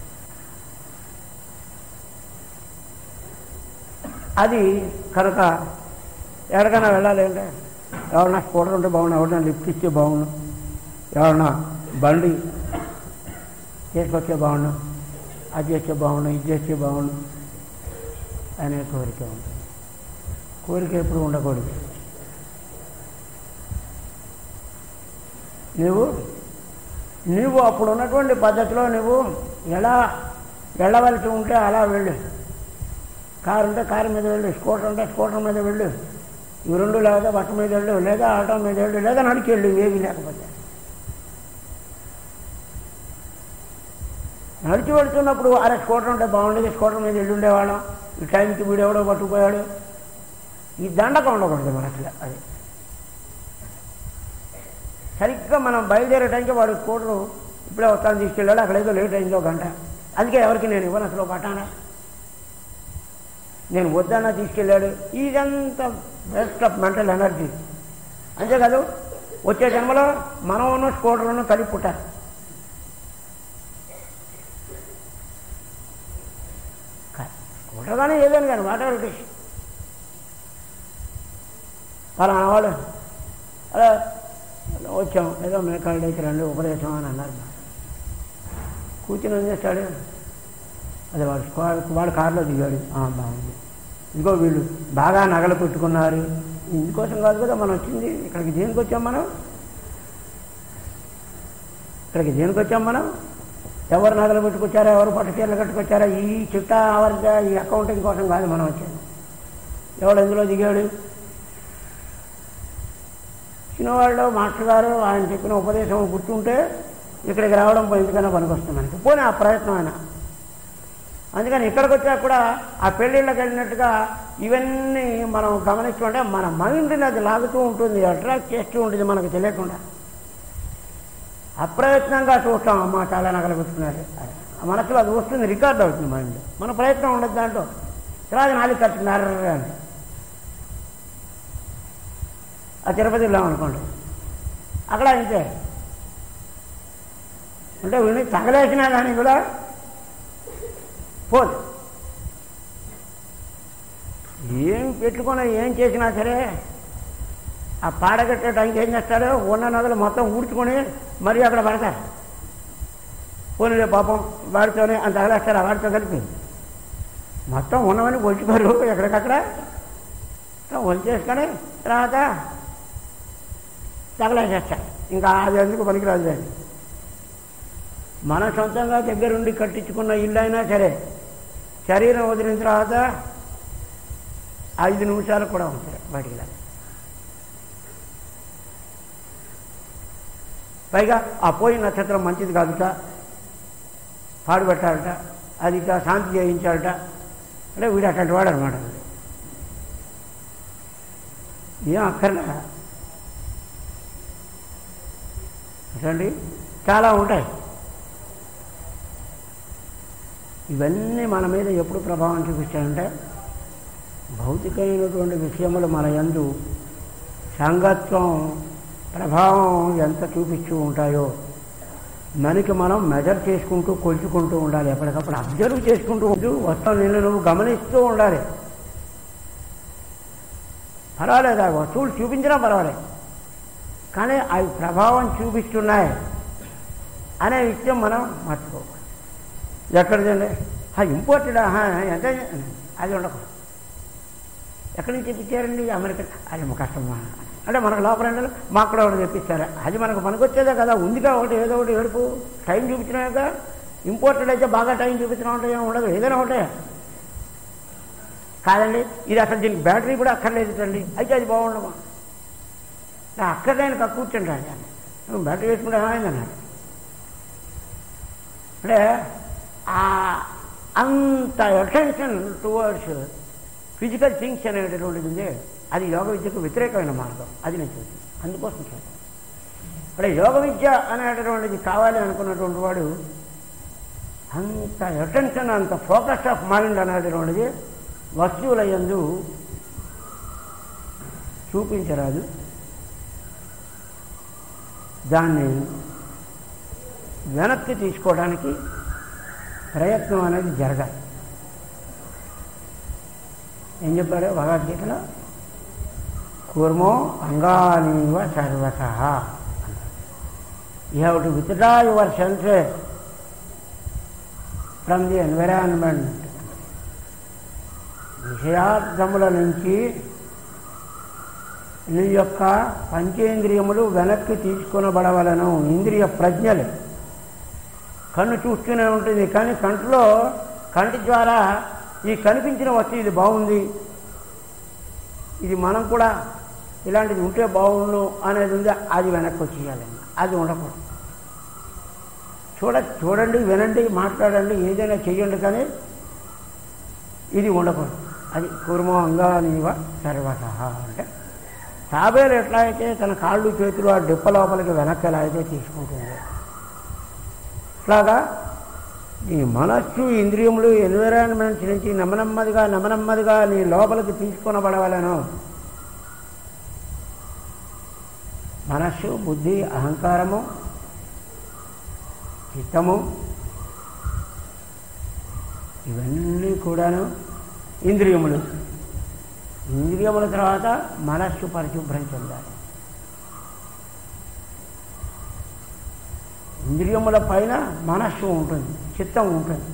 అది కనుక ఎక్కడికైనా వెళ్ళాలి అంటే ఎవరన్నా స్కూటర్ ఉంటే బాగుండు ఎవరన్నా లిఫ్ట్ ఇస్తే బాగుండు ఎవరన్నా బండి చేసుకొచ్చే బాగుండు అది చేస్తే బాగుండు ఇది చేస్తే బాగుండు అనే కోరిక ఉంటుంది కోరిక ఎప్పుడు ఉండకూడదు నువ్వు నువ్వు అప్పుడు ఉన్నటువంటి పద్ధతిలో నువ్వు ఎలా వెళ్ళవలసి ఉంటే అలా వెళ్ళు కారు ఉంటే కారు మీద వెళ్ళు స్కూటర్ ఉంటే స్కూటర్ మీద వెళ్ళు ఇవి రెండు లేదా బట్ట మీద వెళ్ళు లేదా ఆటో మీద వెళ్ళు లేదా నడిచి వెళ్ళు ఏమీ లేకపోతే నడిచి వెళ్తున్నప్పుడు అరే స్కూటర్ ఉంటే బాగుండేది స్కూటర్ మీద వెళ్ళి ఉండేవాళ్ళం ఈ టైంకి వీడెవడో పట్టుకుపోయాడు ఈ దండకం ఉండకూడదు మన అసలు అది సరిగ్గా మనం బయలుదేరే టైంకి వాడు స్కూటరు ఇప్పుడే వస్తాను తీసుకెళ్ళాడు అక్కడ ఏదో లేట్ అయిందో గంట అందుకే ఎవరికి నేను ఇవ్వను అసలు పట్టానా నేను వద్దన్నా తీసుకెళ్ళాడు ఇదంతా వేస్ట్ ఆఫ్ మెంటల్ ఎనర్జీ అంతేకాదు వచ్చే జన్మలో మనం ఉన్న స్కూటర్ను కలిపి పుట్టారు స్కూటర్ కానీ ఏదని కానీ వాట్ ఎవర్ ఇట్ ఇస్ పలానా వాళ్ళు అలా వచ్చాం ఏదో మేకాళ్ళ దగ్గర రండి ఉపదేశం అని అన్నారు కూర్చుని ఏం చేస్తాడు అదే వాడు స్క్వాడ్ వాడు కారులో దిగాడు ఆ, బాగుంది ఇదిగో వీళ్ళు బాగా నగలు పెట్టుకున్నారు ఇందుకోసం కాదు కదా మనం వచ్చింది ఇక్కడికి దేనికి వచ్చాం మనం ఇక్కడికి దేనికి వచ్చాం మనం ఎవరు నగలు పెట్టుకొచ్చారా ఎవరు పట్టు చీరలు కట్టుకొచ్చారా ఈ చిట్టా ఆవర్గా ఈ అకౌంటింగ్ కోసం కాదు మనం వచ్చాము ఎవడు ఎందులో దిగాడు చిన్నవాళ్ళు మాస్టర్ గారు ఆయన చెప్పిన ఉపదేశం గుర్తుంటే ఇక్కడికి రావడం ఎందుకైనా పనికొస్తుంది మనకి పోనీ ఆ ప్రయత్నం అయినా అందుకని ఇక్కడికి వచ్చాక కూడా ఆ పెళ్ళిళ్ళకి వెళ్ళినట్టుగా ఇవన్నీ మనం గమనిస్తుంటే మన మైండ్ని అది లాగుతూ ఉంటుంది అట్రాక్ట్ చేస్తూ ఉంటుంది మనకు తెలియకుండా అప్రయత్నంగా చూస్తాం అమ్మ చాలా నగలు పెట్టుకున్నారు ఆ మనసులో అది వస్తుంది రికార్డ్ అవుతుంది మైండ్ మన ప్రయత్నం ఉండదు దాంట్లో తర్వాత నాలుగు కట్టుకున్నారు అని ఆ తిరుపతి వెళ్ళాం అనుకోండి అక్కడ అంతే అంటే వీడిని తగలేసినా కానీ కూడా పోదు ఏం పెట్టుకున్నా ఏం చేసినా సరే ఆ పాడగట్టే టైంకి ఏం చేస్తాడు ఉన్న నగలు మొత్తం ఊడ్చుకొని మరీ అక్కడ పడతారు పోనీలే పాపం వాడితోనే అంత తగలేస్తారు ఆ వాడితో కలిపి మొత్తం ఉన్నవని ఒలిచిపోరు ఎక్కడికక్కడ ఒలిచేసుకొని తర్వాత తగలేసేస్తారు ఇంకా అది ఎందుకు పనికిరాదు దాన్ని మన సొంతంగా దగ్గరుండి కట్టించుకున్న ఇల్లు అయినా సరే శరీరం వదిలిన తర్వాత ఐదు నిమిషాలు కూడా ఉంటాయి బయటికి లాగా పైగా ఆ పోయిన నక్షత్రం మంచిది కాదుట పాడు పెట్టాలట అది ఇట్లా శాంతి చేయించాలట అంటే వీడు అట్లాంటి వాడు అనమాట ఏం అక్కర్లే చూడండి చాలా ఉంటాయి ఇవన్నీ మన మీద ఎప్పుడు ప్రభావం చూపిస్తాయంటే భౌతికమైనటువంటి విషయములు మన యందు సంగత్వం ప్రభావం ఎంత చూపిస్తూ ఉంటాయో మనకి మనం మెజర్ చేసుకుంటూ కొలుచుకుంటూ ఉండాలి ఎప్పటికప్పుడు అబ్జర్వ్ చేసుకుంటూ ఉంటూ వస్తువు నిన్ను నువ్వు గమనిస్తూ ఉండాలి పర్వాలేదు ఆ వస్తువులు చూపించినా పర్వాలేదు కానీ అవి ప్రభావం చూపిస్తున్నాయి అనే విషయం మనం మర్చిపోకూడదు ఎక్కడిదండి ఆ ఇంపోర్టెడ్ ఎంత అది ఉండకూడదు ఎక్కడి నుంచి తెప్పించారండి అమెరికా అది మా కష్టమా అంటే మనకు లోపల ఎండలు మాకు కూడా ఒకటి తెప్పిస్తారా అది మనకు పనికొచ్చేదే కదా ఉందిగా ఒకటి ఏదో ఒకటి ఏడుపు టైం చూపించినాక ఇంపోర్టెడ్ అయితే బాగా టైం చూపించడం అంటే ఏమి ఉండదు ఏదైనా ఒకటే కాదండి ఇది అసలు దీనికి బ్యాటరీ కూడా అక్కర్లేదు అండి అయితే అది బాగుండమా అక్కర్లేని కూర్చుంటాడు అని బ్యాటరీ వేసుకుంటే ఏమైందన్నాడు అంటే ఆ అంత అటెన్షన్ టువర్డ్స్ ఫిజికల్ థింగ్స్ అనేటటువంటిది ఉంది అది యోగ విద్యకు వ్యతిరేకమైన మార్గం అది నేను చూసి అందుకోసం చూసాను అంటే యోగ విద్య అనేటటువంటిది కావాలి అనుకున్నటువంటి వాడు అంత అటెన్షన్ అంత ఫోకస్ ఆఫ్ మైండ్ అనేటటువంటిది వస్తువుల యందు చూపించరాదు దాన్ని వెనక్కి తీసుకోవడానికి ప్రయత్నం అనేది జరగాలి ఏం చెప్పాడు భగవద్గీతలో కూర్మో అంగానీవ సర్వత you have to withdraw your senses from the environment విషయార్థముల నుంచి నీ యొక్క పంచేంద్రియములు వెనక్కి తీసుకొనబడవలను ఇంద్రియ ప్రజ్ఞలు కన్ను చూస్తూనే ఉంటుంది కానీ కంటిలో కంటి ద్వారా ఈ కనిపించిన వస్తువు ఇది బాగుంది ఇది మనం కూడా ఇలాంటిది ఉంటే బాగుండు అనేది ఉంది అది వెనక్కి వచ్చేయాలండి అది ఉండకూడదు చూడ చూడండి వినండి మాట్లాడండి ఏదైనా చెయ్యండి కానీ ఇది ఉండకూడదు అది కుర్మో అంగానీవ సర్వత అంటే తాబేలు ఎట్లా అయితే తన కాళ్ళు చేతులు ఆ డిప్ప లోపలికి వెనక్కి ఎలా అయితే తీసుకుంటుంది ఇట్లాగా నీ మనస్సు ఇంద్రియములు ఎన్విరాన్మెంట్స్ నుంచి నెమ్మనమ్మదిగా నెమ్మనమ్మదిగా నీ లోపలికి తీసుకొనబడవలను మనస్సు బుద్ధి అహంకారము చిత్తము ఇవన్నీ కూడాను ఇంద్రియములు ఇంద్రియముల తర్వాత మనస్సు పరిశుభ్రం చెందాలి ఇంద్రియముల పైన మనస్సు ఉంటుంది చిత్తం ఉంటుంది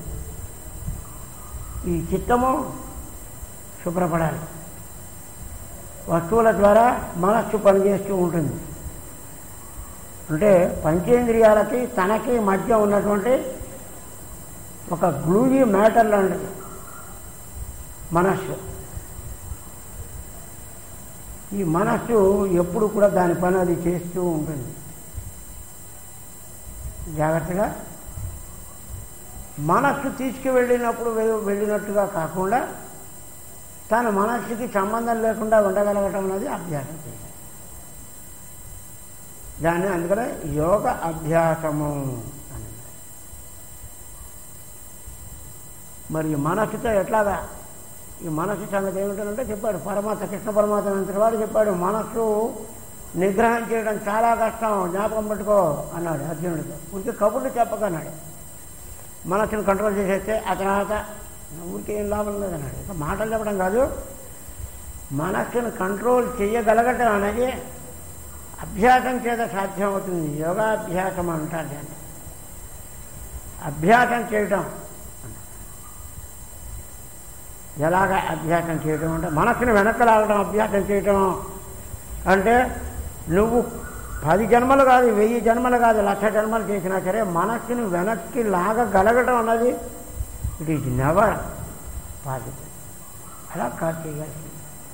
ఈ చిత్తము శుభ్రపడాలి వస్తువుల ద్వారా మనస్సు పనిచేస్తూ ఉంటుంది అంటే పంచేంద్రియాలకి తనకి మధ్య ఉన్నటువంటి ఒక గ్లూజీ మ్యాటర్ లాంటిది మనస్సు ఈ మనస్సు ఎప్పుడు కూడా దాని పని అది చేస్తూ ఉంటుంది జాగ్రత్తగా మనస్సు తీసుకువెళ్ళినప్పుడు వె- వెళ్ళినట్టుగా కాకుండా తన మనస్సుకి సంబంధం లేకుండా ఉండగలగటం అనేది అభ్యాసం చేయాలి దాన్ని అందుకనే యోగ అభ్యాసము అని మరి ఈ మనస్సుతో ఎట్లాగా ఈ మనస్సు సంగతి ఏమిటంటే చెప్పాడు పరమాత్మ కృష్ణ పరమాత్మ అంతటి వాడు చెప్పాడు మనస్సు నిగ్రహం చేయడం చాలా కష్టం జ్ఞాపకం పెట్టుకో అన్నాడు అర్జునుడితో ఊరికి కబుర్లు చెప్పకన్నాడు మనస్సును కంట్రోల్ చేసేస్తే ఆ తర్వాత ఊరికి ఏం లాభం లేదన్నాడు ఇక మాటలు చెప్పడం కాదు మనస్సును కంట్రోల్ చేయగలగటం అనేది అభ్యాసం చేత సాధ్యమవుతుంది యోగాభ్యాసం అంటారు దాన్ని అభ్యాసం చేయటం ఎలాగ అభ్యాసం చేయటం అంటే మనసుని వెనక్కి లాగడం అభ్యాసం చేయటం అంటే నువ్వు పది జన్మలు కాదు వెయ్యి జన్మలు కాదు లక్ష జన్మలు చేసినా సరే మనస్సుని వెనక్కి లాగగలగడం అన్నది ఇట్ ఈజ్ నెవర్ పాసిబుల్ అలా కాదు చేయాల్సింది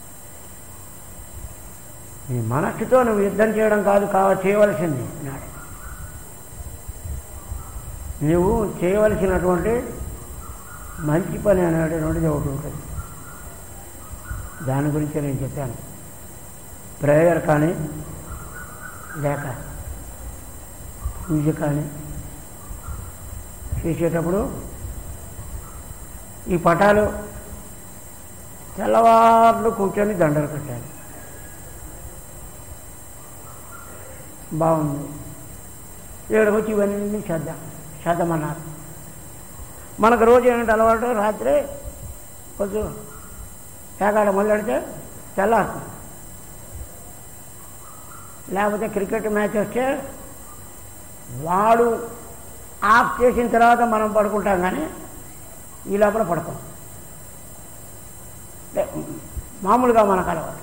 నీ మనస్సుతో నువ్వు యుద్ధం చేయడం కాదు కావ చేయవలసింది నాడు నువ్వు చేయవలసినటువంటి మంచి పని అనేటటువంటిది ఒకటి ఉంటుంది దాని గురించి నేను చెప్పాను ప్రేయర్ కానీ లేక పూజ కానీ చేసేటప్పుడు ఈ పటాలు తెల్లవార్లు కూర్చొని దండలు కట్టాలి బాగుంది ఇక్కడికి వచ్చి ఇవన్నీ చేద్దాం చేద్దామన్నారు మనకు రోజు ఏంటంటే అలవాటు రాత్రి కొంచెం పేకాడ మొదలెడితే తెల్లారుతుంది లేకపోతే క్రికెట్ మ్యాచ్ వస్తే వాడు ఆఫ్ చేసిన తర్వాత మనం పడుకుంటాం కానీ ఈ లోపల పడుకోం అంటే మామూలుగా మనకు అలవాటు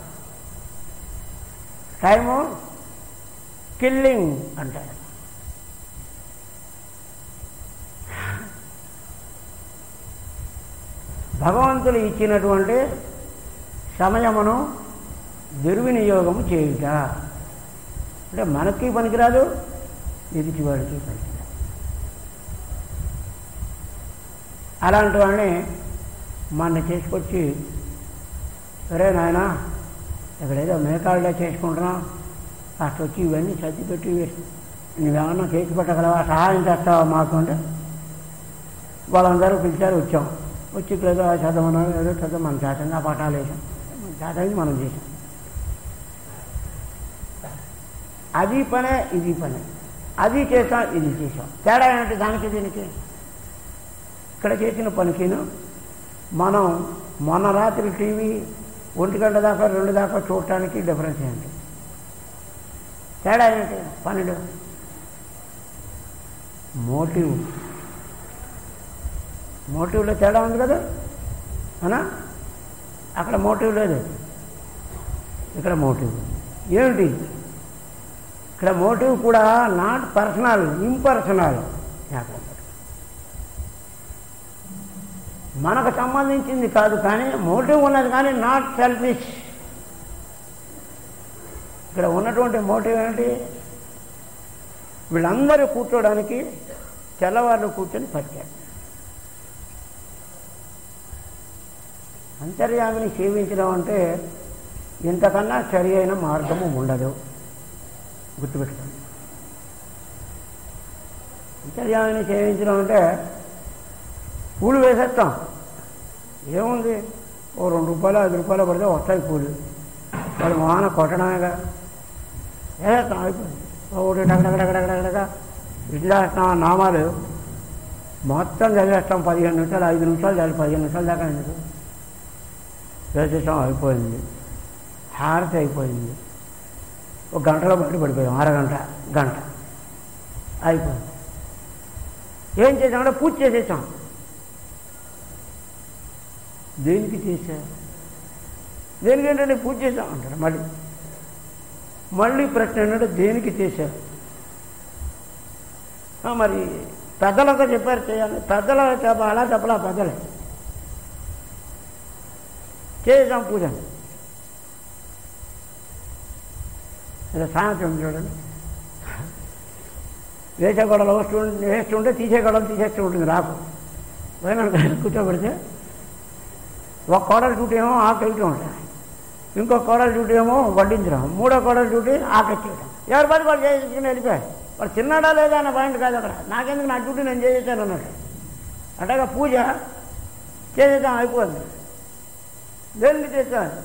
టైము కిల్లింగ్ అంటారు భగవంతుడు ఇచ్చినటువంటి సమయమును దుర్వినియోగము చేయుట అంటే మనకి పనికిరాదు ఎదుటివాడికి పనికిరాదు అలాంటి వాడిని మన చేసుకొచ్చి సరే నాయన ఇక్కడ ఏదో మేకాళ్ళలో చేసుకుంటున్నాం కాస్త వచ్చి ఇవన్నీ సర్ది పెట్టి నువ్వేమన్నా చేసి పెట్టగలవా సహాయం చేస్తావా మాకు అంటే వాళ్ళందరూ పిలిచారు వచ్చాం వచ్చి ఇక్కడ ఏదో చదవన్నారు ఏదో చదవ మన చేతంగా పాఠాలు వేసాం మన చేతంగా మనం చేసాం అది పనే ఇది పనే అది చేసాం ఇది చేసాం తేడా ఏంటి దానికి దీనికి ఇక్కడ చేసిన పనికిను మనం మొన్న రాత్రి టీవీ ఒంటి గంట దాకా రెండు దాకా చూడటానికి డిఫరెన్స్ ఏంటి తేడా ఏంటి పన్నెండు మోటివ్ మోటివ్లో తేడా ఉంది కదా అవునా అక్కడ మోటివ్ లేదు ఇక్కడ మోటివ్ ఏమిటి ఇక్కడ మోటివ్ కూడా నాట్ పర్సనల్ ఇంపర్సనల్ జ్ఞాపకం పెట్టుకో. మనకు సంబంధించింది కాదు కానీ మోటివ్ ఉన్నది కానీ నాట్ సెల్ఫిష్ ఇక్కడ ఉన్నటువంటి మోటివ్ ఏంటి వీళ్ళందరూ కూర్చోడానికి తెల్లవాళ్ళు కూర్చొని పట్టారు అంతర్యామిని సేవించడం అంటే ఇంతకన్నా సరి అయిన మార్గము ఉండదు గుర్తుపెట్టుకోండి అంతర్యామిని సేవించడం అంటే పూలు వేసేస్తాం ఏముంది ఓ రెండు రూపాయలు ఐదు రూపాయలు పడితే వస్తాయి పూలు వాడు మొహాన కొట్టడమేగా వేసేస్తాం అయిపోయింది ఒకటి డగడగడగడగడగ ఇట్లా వేస్తాం ఆ నామాలు మొత్తం చదివేస్తాం పదిహేను నిమిషాలు ఐదు నిమిషాలు చాలు పదిహేను నిమిషాలు దాకా ఎందుకు వేసేసాం అయిపోయింది హారతి అయిపోయింది ఒక గంటలో బయట పడిపోయాం అరగంట గంట అయిపోయింది ఏం చేసామంటే పూజ చేసేసాం దేనికి చేశా దేనికి ఏంటంటే పూజ చేసాం అంటారు మళ్ళీ మళ్ళీ ప్రశ్న ఏంటంటే దేనికి చేశారు ఆ, మరి పెద్దలంతా చెప్పారు చేయాలి పెద్దల చెప్ప అలా చెప్పలా పెద్దలే చేసాం పూజ ఇలా సాయంత్రం చూడండి వేసే గొడవలు వస్తూ వేస్తుంటే తీసే గొడవలు తీసేస్తూ ఉంటుంది రాకు పోయినా కూర్చోబెడితే ఒక కోడలు డ్యూటీ ఏమో ఆకెళ్ళటం ఉంటుంది ఇంకో కోడలు డ్యూటీ ఏమో వడ్డించడం మూడో కోడలు డ్యూటీ ఆకెచ్చేయడం ఎవరి పని వాళ్ళు చేసుకుని వెళ్ళిపోయారు వాడు చిన్నాడా లేదా అన్న పాయింట్ కాదు అక్కడ నాకెందుకు నా డ్యూటీ నేను చేసేసాను అన్నట్టు అట్టగా పూజ చేసేద్దాం అయిపోయింది దేనికి చేశాను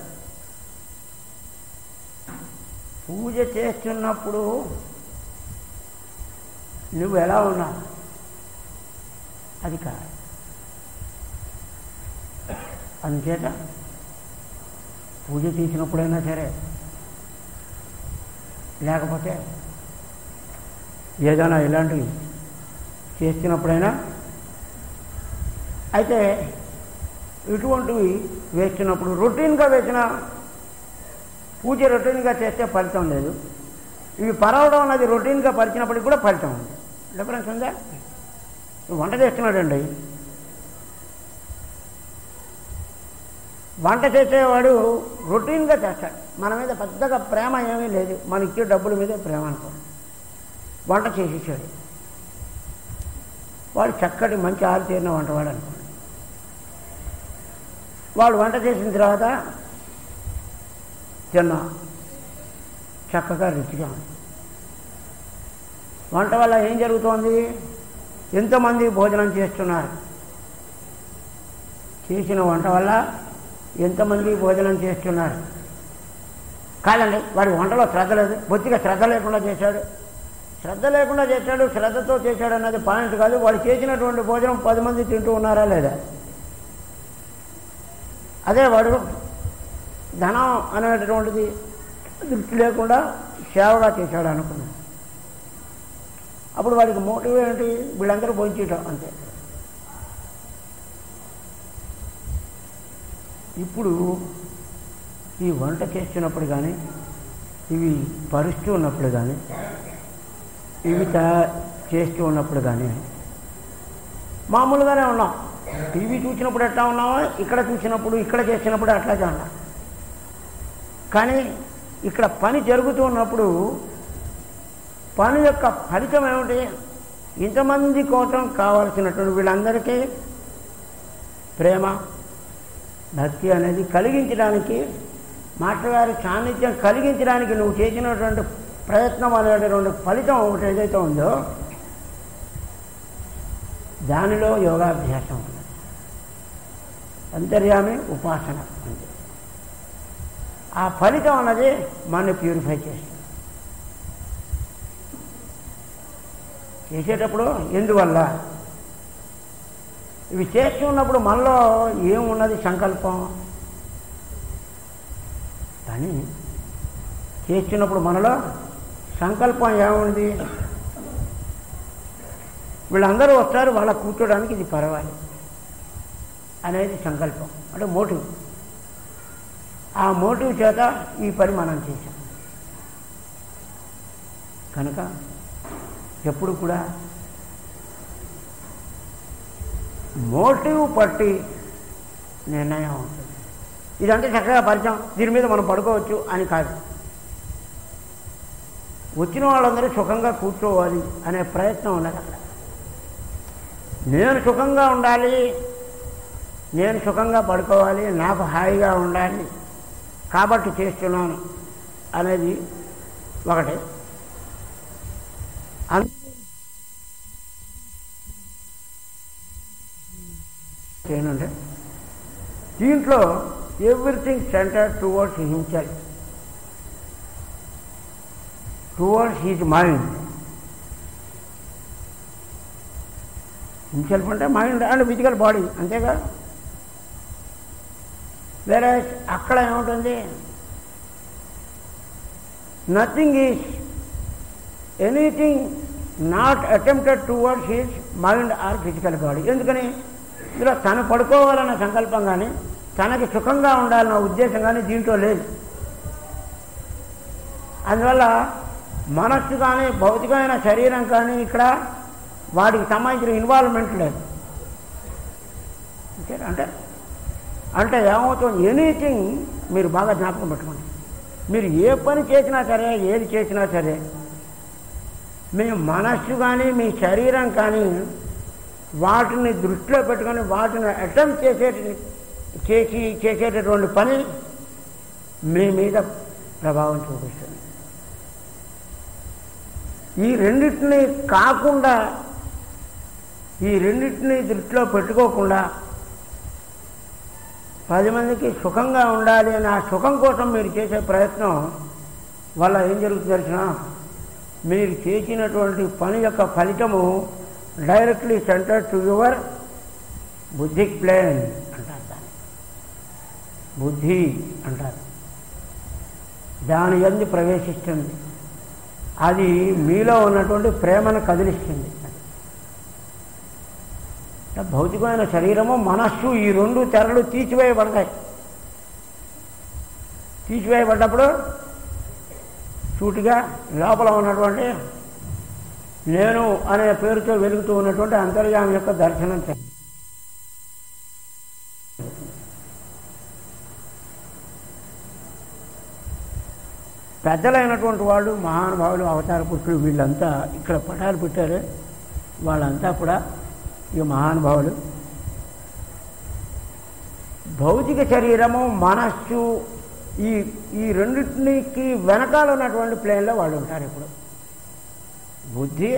పూజ చేస్తున్నప్పుడు నువ్వు ఎలా ఉన్నావు అది కాదు అందుచేత పూజ చేసినప్పుడైనా సరే లేకపోతే ఏదైనా ఇలాంటివి చేస్తున్నప్పుడైనా అయితే ఇటువంటివి వేస్తున్నప్పుడు రొటీన్గా వేసిన పూజ రొటీన్గా చేస్తే ఫలితం లేదు ఇవి పరవడం అన్నది రొటీన్గా పరిచినప్పటికి కూడా ఫలితం ఉంది డిఫరెన్స్ ఉందా వంట చేస్తున్నాడండి వంట చేసేవాడు రొటీన్గా చేస్తాడు మన మీద పెద్దగా ప్రేమ ఏమీ లేదు మన ఇచ్చే డబ్బుల మీద ప్రేమ అనుకో వంట చేసేసాడు వాడు చక్కటి మంచి ఆరితేరిన వంటవాడు అనుకోండి వాడు వంట చేసిన తర్వాత తిన్నా చక్కగా రుచిగా ఉంది వంట వల్ల ఏం జరుగుతోంది ఎంతమంది భోజనం చేస్తున్నారు చేసిన వంట వల్ల ఎంతమంది భోజనం చేస్తున్నారు కాదండి వాడి వంటలో శ్రద్ధ లేదు బొత్తిగా శ్రద్ధ లేకుండా చేశాడు శ్రద్ధ లేకుండా చేశాడు శ్రద్ధతో చేశాడు అన్నది పాయింట్ కాదు వాడు చేసినటువంటి భోజనం పది మంది తింటూ ఉన్నారా లేదా అదే వాడు ధనం అనేటటువంటిది దృష్టి లేకుండా సేవగా చేశాడు అనుకున్నాను అప్పుడు వాడికి మోటివ్ ఏంటి వీళ్ళందరూ భోంచేయటం అంతే ఇప్పుడు ఈ వంట చేస్తున్నప్పుడు కానీ ఇవి పరుస్తూ ఉన్నప్పుడు కానీ ఇవి తయా చేస్తూ ఉన్నప్పుడు కానీ మామూలుగానే ఉన్నాం టీవీ చూసినప్పుడు ఎట్లా ఉన్నామో ఇక్కడ చూసినప్పుడు ఇక్కడ చేసినప్పుడు అట్లాగే ఉన్నాం కానీ ఇక్కడ పని జరుగుతూ ఉన్నప్పుడు పని యొక్క ఫలితం ఏమిటి ఇంతమంది కోసం కావాల్సినటువంటి వీళ్ళందరికీ ప్రేమ భక్తి అనేది కలిగించడానికి మాస్టర్ గారి సాన్నిధ్యం కలిగించడానికి నువ్వు చేసినటువంటి ప్రయత్నం అనేటటువంటి ఫలితం ఒకటి ఏదైతే ఉందో దానిలో యోగాభ్యాసం ఉన్నది అంతర్యామి ఉపాసన అంతే ఆ ఫలితం అన్నది మనని ప్యూరిఫై చేస్తుంది చేసేటప్పుడు ఎందువల్ల ఇవి చేస్తున్నప్పుడు మనలో ఏమున్నది సంకల్పం కానీ చేస్తున్నప్పుడు మనలో సంకల్పం ఏముంది వీళ్ళందరూ వస్తారు వాళ్ళ కూర్చోడానికి ఇది పర్వాలి అనేది సంకల్పం అంటే మోటివ్ ఆ మోటివ్ చేత ఈ పని మనం చేశాం కనుక ఎప్పుడు కూడా మోటివ్ పట్టి నిర్ణయం ఉంటుంది ఇదంటే చక్కగా పరిచయం దీని మీద మనం పడుకోవచ్చు అని కాదు వచ్చిన వాళ్ళందరూ సుఖంగా కూర్చోవాలి అనే ప్రయత్నం ఉన్నది అక్కడ నేను సుఖంగా ఉండాలి నేను సుఖంగా పడుకోవాలి నాకు హాయిగా ఉండాలి కాబట్టి చేస్తున్నాను అనేది ఒకటి అన్- ఏంటంటే దీంట్లో everything centre towards himself towards his mind himself అంటే మైండ్ అండ్ ఫిజికల్ బాడీ అంతేగా వేరే అక్కడ ఏముంటుంది nothing is anything not attempted towards his mind or physical body ఎందుకని ఇందులో తను పడుకోవాలన్న సంకల్పం కానీ తనకి సుఖంగా ఉండాలన్న ఉద్దేశం కానీ దీంట్లో లేదు అందువల్ల మనస్సు కానీ భౌతికమైన శరీరం కానీ ఇక్కడ వాటికి సంబంధించిన ఇన్వాల్వ్మెంట్ లేదు అంతేనా? అంటే అంటే ఏమవుతుంది ఎనీథింగ్ మీరు బాగా జ్ఞాపకం పెట్టుకోండి మీరు ఏ పని చేసినా సరే ఏది చేసినా సరే మీ మనస్సు కానీ మీ శరీరం కానీ వాటిని దృష్టిలో పెట్టుకొని వాటిని అటెంప్ట్ చేసే చేసి చేసేటటువంటి పని మీ మీద ప్రభావం చూపిస్తుంది ఈ రెండింటిని కాకుండా ఈ రెండింటిని దృష్టిలో పెట్టుకోకుండా పది మందికి సుఖంగా ఉండాలి అని ఆ సుఖం కోసం మీరు చేసే ప్రయత్నం వల్ల ఏం జరుగుతుంది తెలిసిన మీరు చేసినటువంటి పని యొక్క ఫలితము directly centre to your buddhic plane అంటారు దాన్ని బుద్ధి అంటారు దాని ఎందు ప్రవేశిస్తుంది అది మీలో ఉన్నటువంటి ప్రేమను కదిలిస్తుంది భౌతికమైన శరీరము మనస్సు ఈ రెండు తెరలు తీసివేయబడతాయి తీసివేయబడ్డప్పుడు సూటిగా లోపల ఉన్నటువంటి నేను అనే పేరుతో వెలుగుతూ ఉన్నటువంటి అంతర్యామి యొక్క దర్శనం చే- పెద్దలైనటువంటి వాళ్ళు మహానుభావులు అవతార పురుషులు వీళ్ళంతా ఇక్కడ పటాలు పెట్టారు వాళ్ళంతా కూడా ఈ మహానుభావులు భౌతిక శరీరము మనస్సు ఈ ఈ రెండింటికి వెనకాల ఉన్నటువంటి ప్లేన్లో వాళ్ళు ఉంటారు ఇప్పుడు బుద్ధి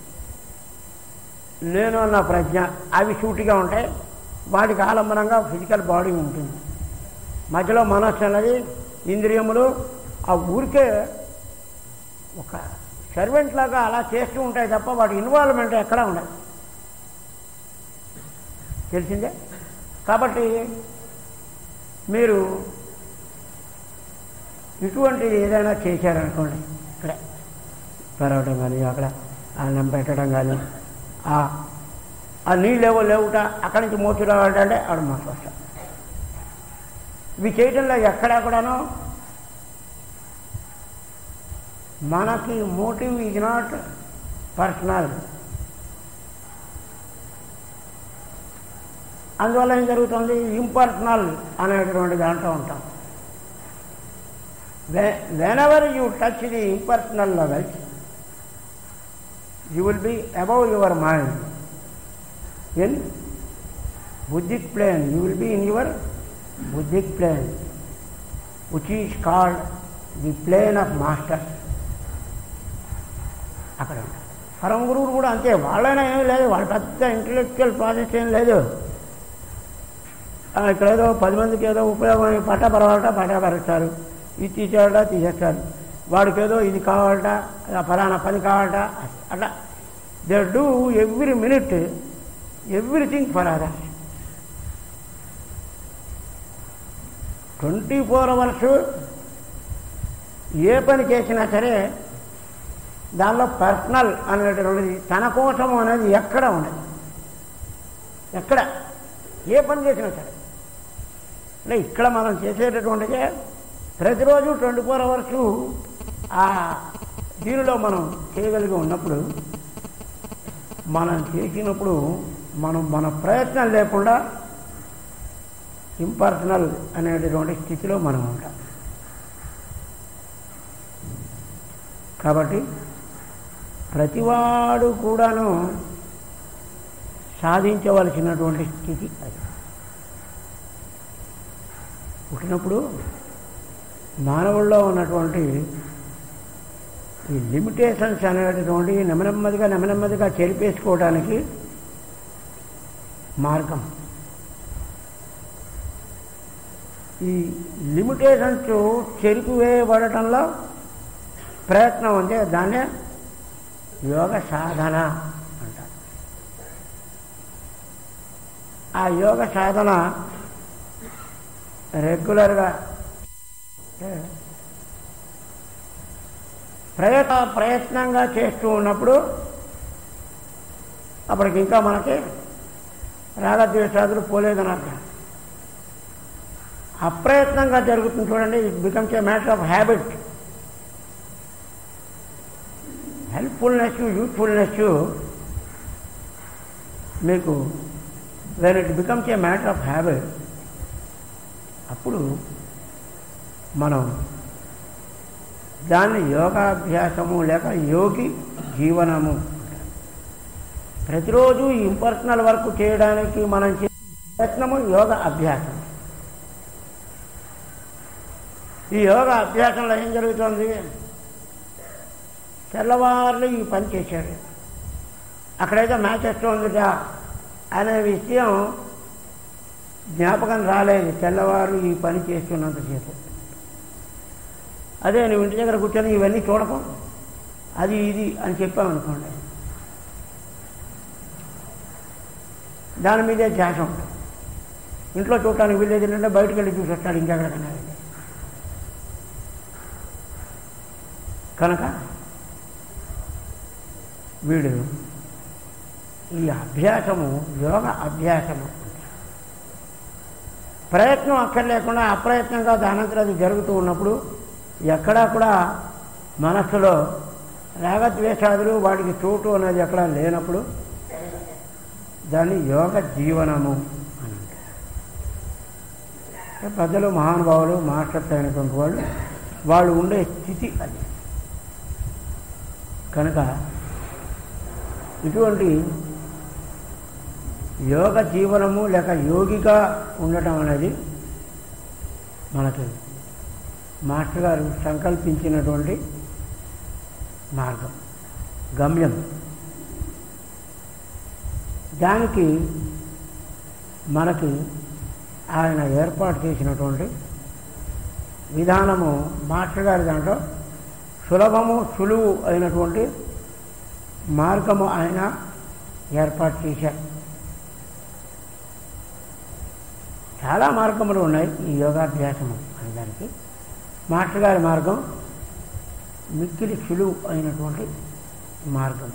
నేను అన్న ప్రజ్ఞ అవి సూటిగా ఉంటాయి వాటికి ఆలంబనంగా ఫిజికల్ బాడీ ఉంటుంది మధ్యలో మనస్సు అన్నది ఇంద్రియములు ఆ ఊరికే ఒక సర్వెంట్ లాగా అలా చేస్తూ ఉంటాయి తప్ప వాటి ఇన్వాల్వ్మెంట్ ఎక్కడా ఉండదు తెలిసిందే కాబట్టి మీరు ఇటువంటిది ఏదైనా చేశారనుకోండి ఇక్కడ పెరగడం కానీ అక్కడ అన్నం పెట్టడం కానీ ఆ ఆ నీళ్ళేవో లేవుట అక్కడి నుంచి మోచి రావాలంటే ఆడ మోసి వస్తాం ఇవి చేయడంలో ఎక్కడా కూడాను మనకి మోటివ్ ఈజ్ నాట్ పర్సనల్ అందువల్ల ఏం జరుగుతుంది ఇంపర్సనల్ అనేటటువంటి దాంట్లో ఉంటాం whenever you touch the impersonal levels you will be above your mind in buddhic plane you will be in your buddhic plane which is called the plane of masters అక్కడ ఉంటారు పరమ గురువులు కూడా అంతే వాళ్ళైనా ఏమీ లేదు వాళ్ళ పెద్ద ఇంటలెక్చువల్ ప్రాసెస్ ఏం లేదు ఆ, ఇక్కడ ఏదో పది మందికి ఏదో ఉపయోగం పట్ట పరవాలట పట్ట పరుస్తారు ఇది తీసేవాళ్ళ తీసేస్తారు వాడికి ఏదో ఇది కావాలట ఆ ఫలానా పని కావాలట అట్లా they do every minute everything for others twenty four hours ఏ పని చేసినా సరే దానిలో పర్సనల్ అనేటువంటిది తన కోసం అనేది ఎక్కడ ఉండదు ఎక్కడ ఏ పని చేసినా సరే అంటే ఇక్కడ మనం చేసేటటువంటిదే ప్రతిరోజు ట్వంటీ ఫోర్ అవర్స్ ఆ దీనిలో మనం చేయగలిగి ఉన్నప్పుడు మనం చేసినప్పుడు మనం మన ప్రయత్నం లేకుండా ఇంపర్సనల్ అనేటటువంటి స్థితిలో మనం ఉంటాం కాబట్టి ప్రతివాడు కూడాను సాధించవలసినటువంటి స్థితి అది పుట్టినప్పుడు మానవుల్లో ఉన్నటువంటి ఈ లిమిటేషన్స్ అనేటటువంటి నెమ్మదిగా నెమ్మదిగా చెరిపేసుకోవడానికి మార్గం ఈ లిమిటేషన్స్ చెరిపివేయబడటంలో ప్రయత్నం ఉంది దాన్నే యోగ సాధన అంటారు ఆ యోగ సాధన రెగ్యులర్గా అంటే ప్రయత్న ప్రయత్నంగా చేస్తూ ఉన్నప్పుడు అప్పటికి ఇంకా మనకి రాగద్వేషాదులు పోలేదని అర్థం అప్రయత్నంగా జరుగుతుంది చూడండి it becomes a matter of habit helpfulness youthfulness మీకు when it becomes a matter of habit అప్పుడు మనం దాన్ని యోగాభ్యాసము లేక యోగి జీవనము ప్రతిరోజు ఈ ఇంపర్సనల్ వర్క్ చేయడానికి మనం చేసే ప్రయత్నము యోగ అభ్యాసం ఈ యోగ అభ్యాసంలో ఏం జరుగుతుంది తెల్లవారులు ఈ పని చేశాడు అక్కడైతే మ్యాచ్ వస్తుందిట అనే విషయం జ్ఞాపకం రాలేదు తెల్లవారు ఈ పని చేస్తున్నంతసేపు అదే నువ్వు ఇంటి దగ్గర కూర్చొని ఇవన్నీ చూడకు అది ఇది అని చెప్పామనుకోండి దాని మీదే ధ్యాస ఉంటుంది ఇంట్లో చూడటానికి వీళ్ళేది ఏంటంటే బయటకు వెళ్ళి చూసి వస్తాడు ఇంకెక్కడికన్నా వెళ్ళి. కనుక వీడు ఈ అభ్యాసము యోగ అభ్యాసము ప్రయత్నం అక్కర్లేకుండా అప్రయత్నంగా దానంతరం అది జరుగుతూ ఉన్నప్పుడు ఎక్కడా కూడా మనస్సులో రాగద్వేషాదులు వాటికి చోటు అనేది ఎక్కడా లేనప్పుడు దాన్ని యోగ జీవనము అని అంటారు పెద్దలు మహానుభావులు మాస్టర్స్ అయినటువంటి వాళ్ళు వాళ్ళు ఉండే స్థితి అది కనుక ఇటువంటి యోగ జీవనము లేక యోగిగా ఉండటం అనేది మనకి మాస్టర్ గారు సంకల్పించినటువంటి మార్గం గమ్యం దానికి మనకి ఆయన ఏర్పాటు చేసినటువంటి విధానము మాస్టర్ గారి దాంట్లో సులభము సులువు అయినటువంటి మార్గము ఆయన ఏర్పాటు చేశారు చాలా మార్గములు ఉన్నాయి ఈ యోగాభ్యాసము అనడానికి మాస్టర్ గారి మార్గం మిక్కిలి సులువు అయినటువంటి మార్గం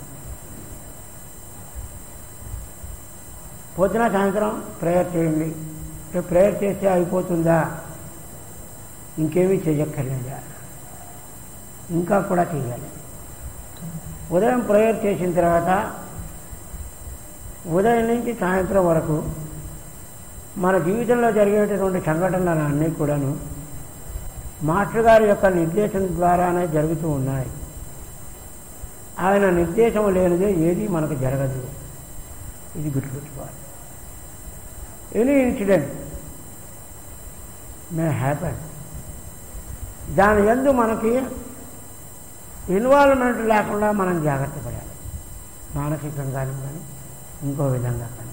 పొద్దున సాయంత్రం ప్రేయర్ చేయండి అంటే ప్రేయర్ చేస్తే అయిపోతుందా ఇంకేమీ చేయక్కర్లేదా ఇంకా కూడా చేయాలి ఉదయం ప్రేయర్ చేసిన తర్వాత ఉదయం నుంచి సాయంత్రం వరకు మన జీవితంలో జరిగేటటువంటి సంఘటనలు అన్నీ కూడాను మాస్టర్ గారి యొక్క నిర్దేశం ద్వారానే జరుగుతూ ఉన్నాయి ఆయన నిర్దేశం లేనిదే ఏది మనకు జరగదు ఇది గుర్తుపెట్టుకోవాలి ఎనీ ఇన్సిడెంట్ మే హ్యాపన్ దాని ఎందు మనకి ఇన్వాల్వ్మెంట్ లేకుండా మనం జాగ్రత్త పడాలి మానసికంగాను కానీ ఇంకో విధంగా కానీ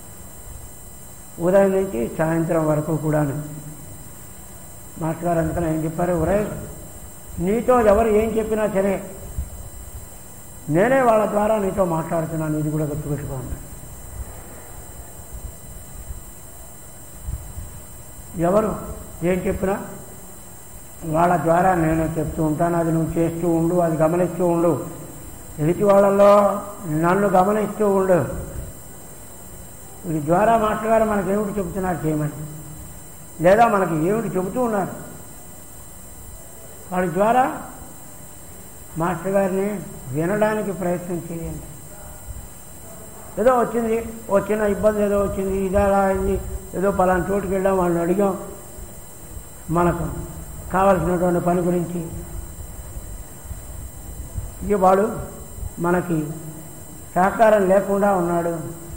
ఉదయం నుంచి సాయంత్రం వరకు కూడాను మాస్టర్ గారు అందుకని ఏం చెప్పారు ఉరయ్ నీతో ఎవరు ఏం చెప్పినా సరే నేనే వాళ్ళ ద్వారా నీతో మాట్లాడుతున్నాను ఇది కూడా గుర్తుపెట్టుకో అన్నాడు ఎవరు ఏం చెప్పినా వాళ్ళ ద్వారా నేను చెప్తూ ఉంటాను అది నువ్వు చేస్తూ ఉండు అది గమనిస్తూ ఉండు ఎదుటి వాళ్ళలో నన్ను గమనిస్తూ ఉండు వీడి ద్వారా మాస్టర్ గారు మనకి ఏమిటి చెబుతున్నారు చేయమని లేదా మనకి ఏమిటి చెబుతూ ఉన్నారు వాడి ద్వారా మాస్టర్ గారిని వినడానికి ప్రయత్నం చేయండి ఏదో వచ్చింది ఓ చిన్న ఇబ్బంది ఏదో వచ్చింది ఇదా అయింది ఏదో పలానా చోటుకి వెళ్ళాం వాళ్ళని అడిగాం మనకు కావలసినటువంటి పని గురించి ఇక వాడు మనకి సహకారం లేకుండా ఉన్నాడు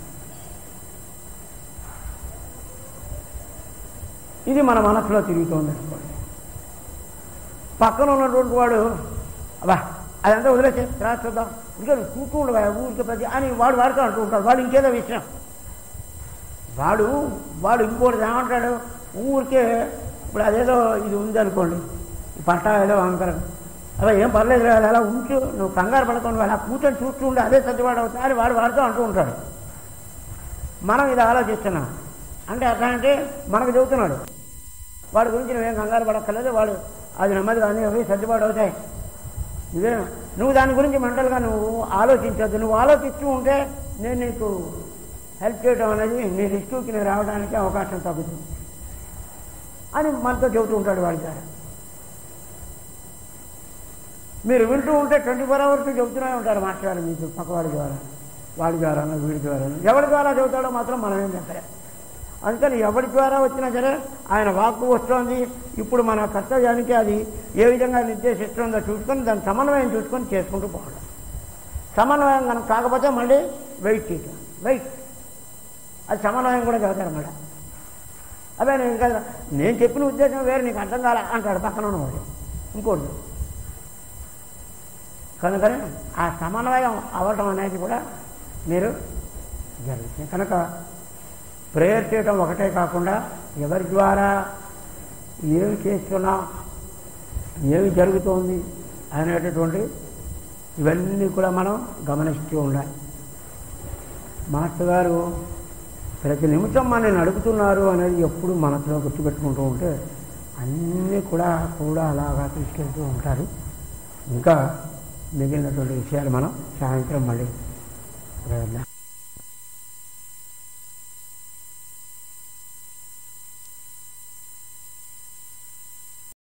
ఇది మన మనసులో తిరుగుతోంది అనుకోండి పక్కన ఉన్నటువంటి వాడు అబ్బా అదంతా వదిలేసే తర్వాత చూద్దాం ఇంకా నువ్వు కూర్చో ఉండవా ఊరికి ప్రతి అని వాడు వాడుతూ అంటూ ఉంటాడు వాడు ఇంకేదో విషయం వాడు వాడు ఇంకోటి ఏమంటాడు ఊరికే ఇప్పుడు అదేదో ఇది ఉంది అనుకోండి ఈ పంట ఏదో వంకరం అలా ఏం పర్లేదు రా, అలా ఉంచు నువ్వు కంగారు పడకుండా అలా కూర్చొని చూస్తూ ఉండి అదే సర్దుబాటు అవుతుంది అని వాడు వాడుతూ అంటూ ఉంటాడు మనం ఇది ఆలోచిస్తున్నాం అంటే అట్లా అంటే మనకు చెబుతున్నాడు వాడి గురించి నువ్వేం కంగారు పడక్కర్లేదు వాడు అది నెమ్మదిగా అన్నీ అవి సర్దుబాటు అవుతాయి నువ్వే నువ్వు దాని గురించి మెంటల్గా నువ్వు ఆలోచించద్దు నువ్వు ఆలోచిస్తూ ఉంటే నేను నీకు హెల్ప్ చేయడం అనేది నీ రిస్క్కి నేను రావడానికి అవకాశం తగ్గుతుంది అని మనతో చెబుతూ ఉంటాడు వాడి ద్వారా మీరు వింటూ ఉంటే ట్వంటీ ఫోర్ అవర్స్ చెబుతూనే ఉంటారు మాస్టర్ గారు మీకు పక్కవాడి ద్వారా వాడి ద్వారా వీడి ద్వారా ఎవరి ద్వారా చెబుతాడో మాత్రం మనమేం చెప్పలే అందుకని ఎవరి ద్వారా వచ్చినా సరే ఆయన వాక్కు వస్తోంది ఇప్పుడు మన కర్తవ్యానికి అది ఏ విధంగా నిర్దేశిస్తుందో చూసుకొని దాని సమన్వయం చూసుకొని చేసుకుంటూ పోవడం సమన్వయం కనుక కాకపోతే మళ్ళీ వెయిట్ చేయటం వెయిట్ అది సమన్వయం కూడా చదువుతారు మళ్ళీ అదే నేను కదా నేను చెప్పిన ఉద్దేశం వేరు నీకు అర్థం కాలే అంటాడు పక్కన ఉన్నవాడు ఇంకోటి కనుకనే ఆ సమన్వయం అవ్వటం అనేది కూడా మీరు జరుగుతుంది కనుక ప్రేయర్ చేయటం ఒకటే కాకుండా ఎవరి ద్వారా ఏమి చేస్తున్నా ఏమి జరుగుతోంది అనేటటువంటి ఇవన్నీ కూడా మనం గమనిస్తూ ఉండాలి మాస్టర్ గారు ప్రతి నిమిషం మనల్ని నడుపుతున్నారు అనేది ఎప్పుడు మనసులో గుర్తుపెట్టుకుంటూ ఉంటే అన్నీ కూడా కూడా అలాగా తీసుకెళ్తూ ఉంటారు ఇంకా మిగిలినటువంటి విషయాలు మనం సాయంత్రం మళ్ళీ ప్రయత్నం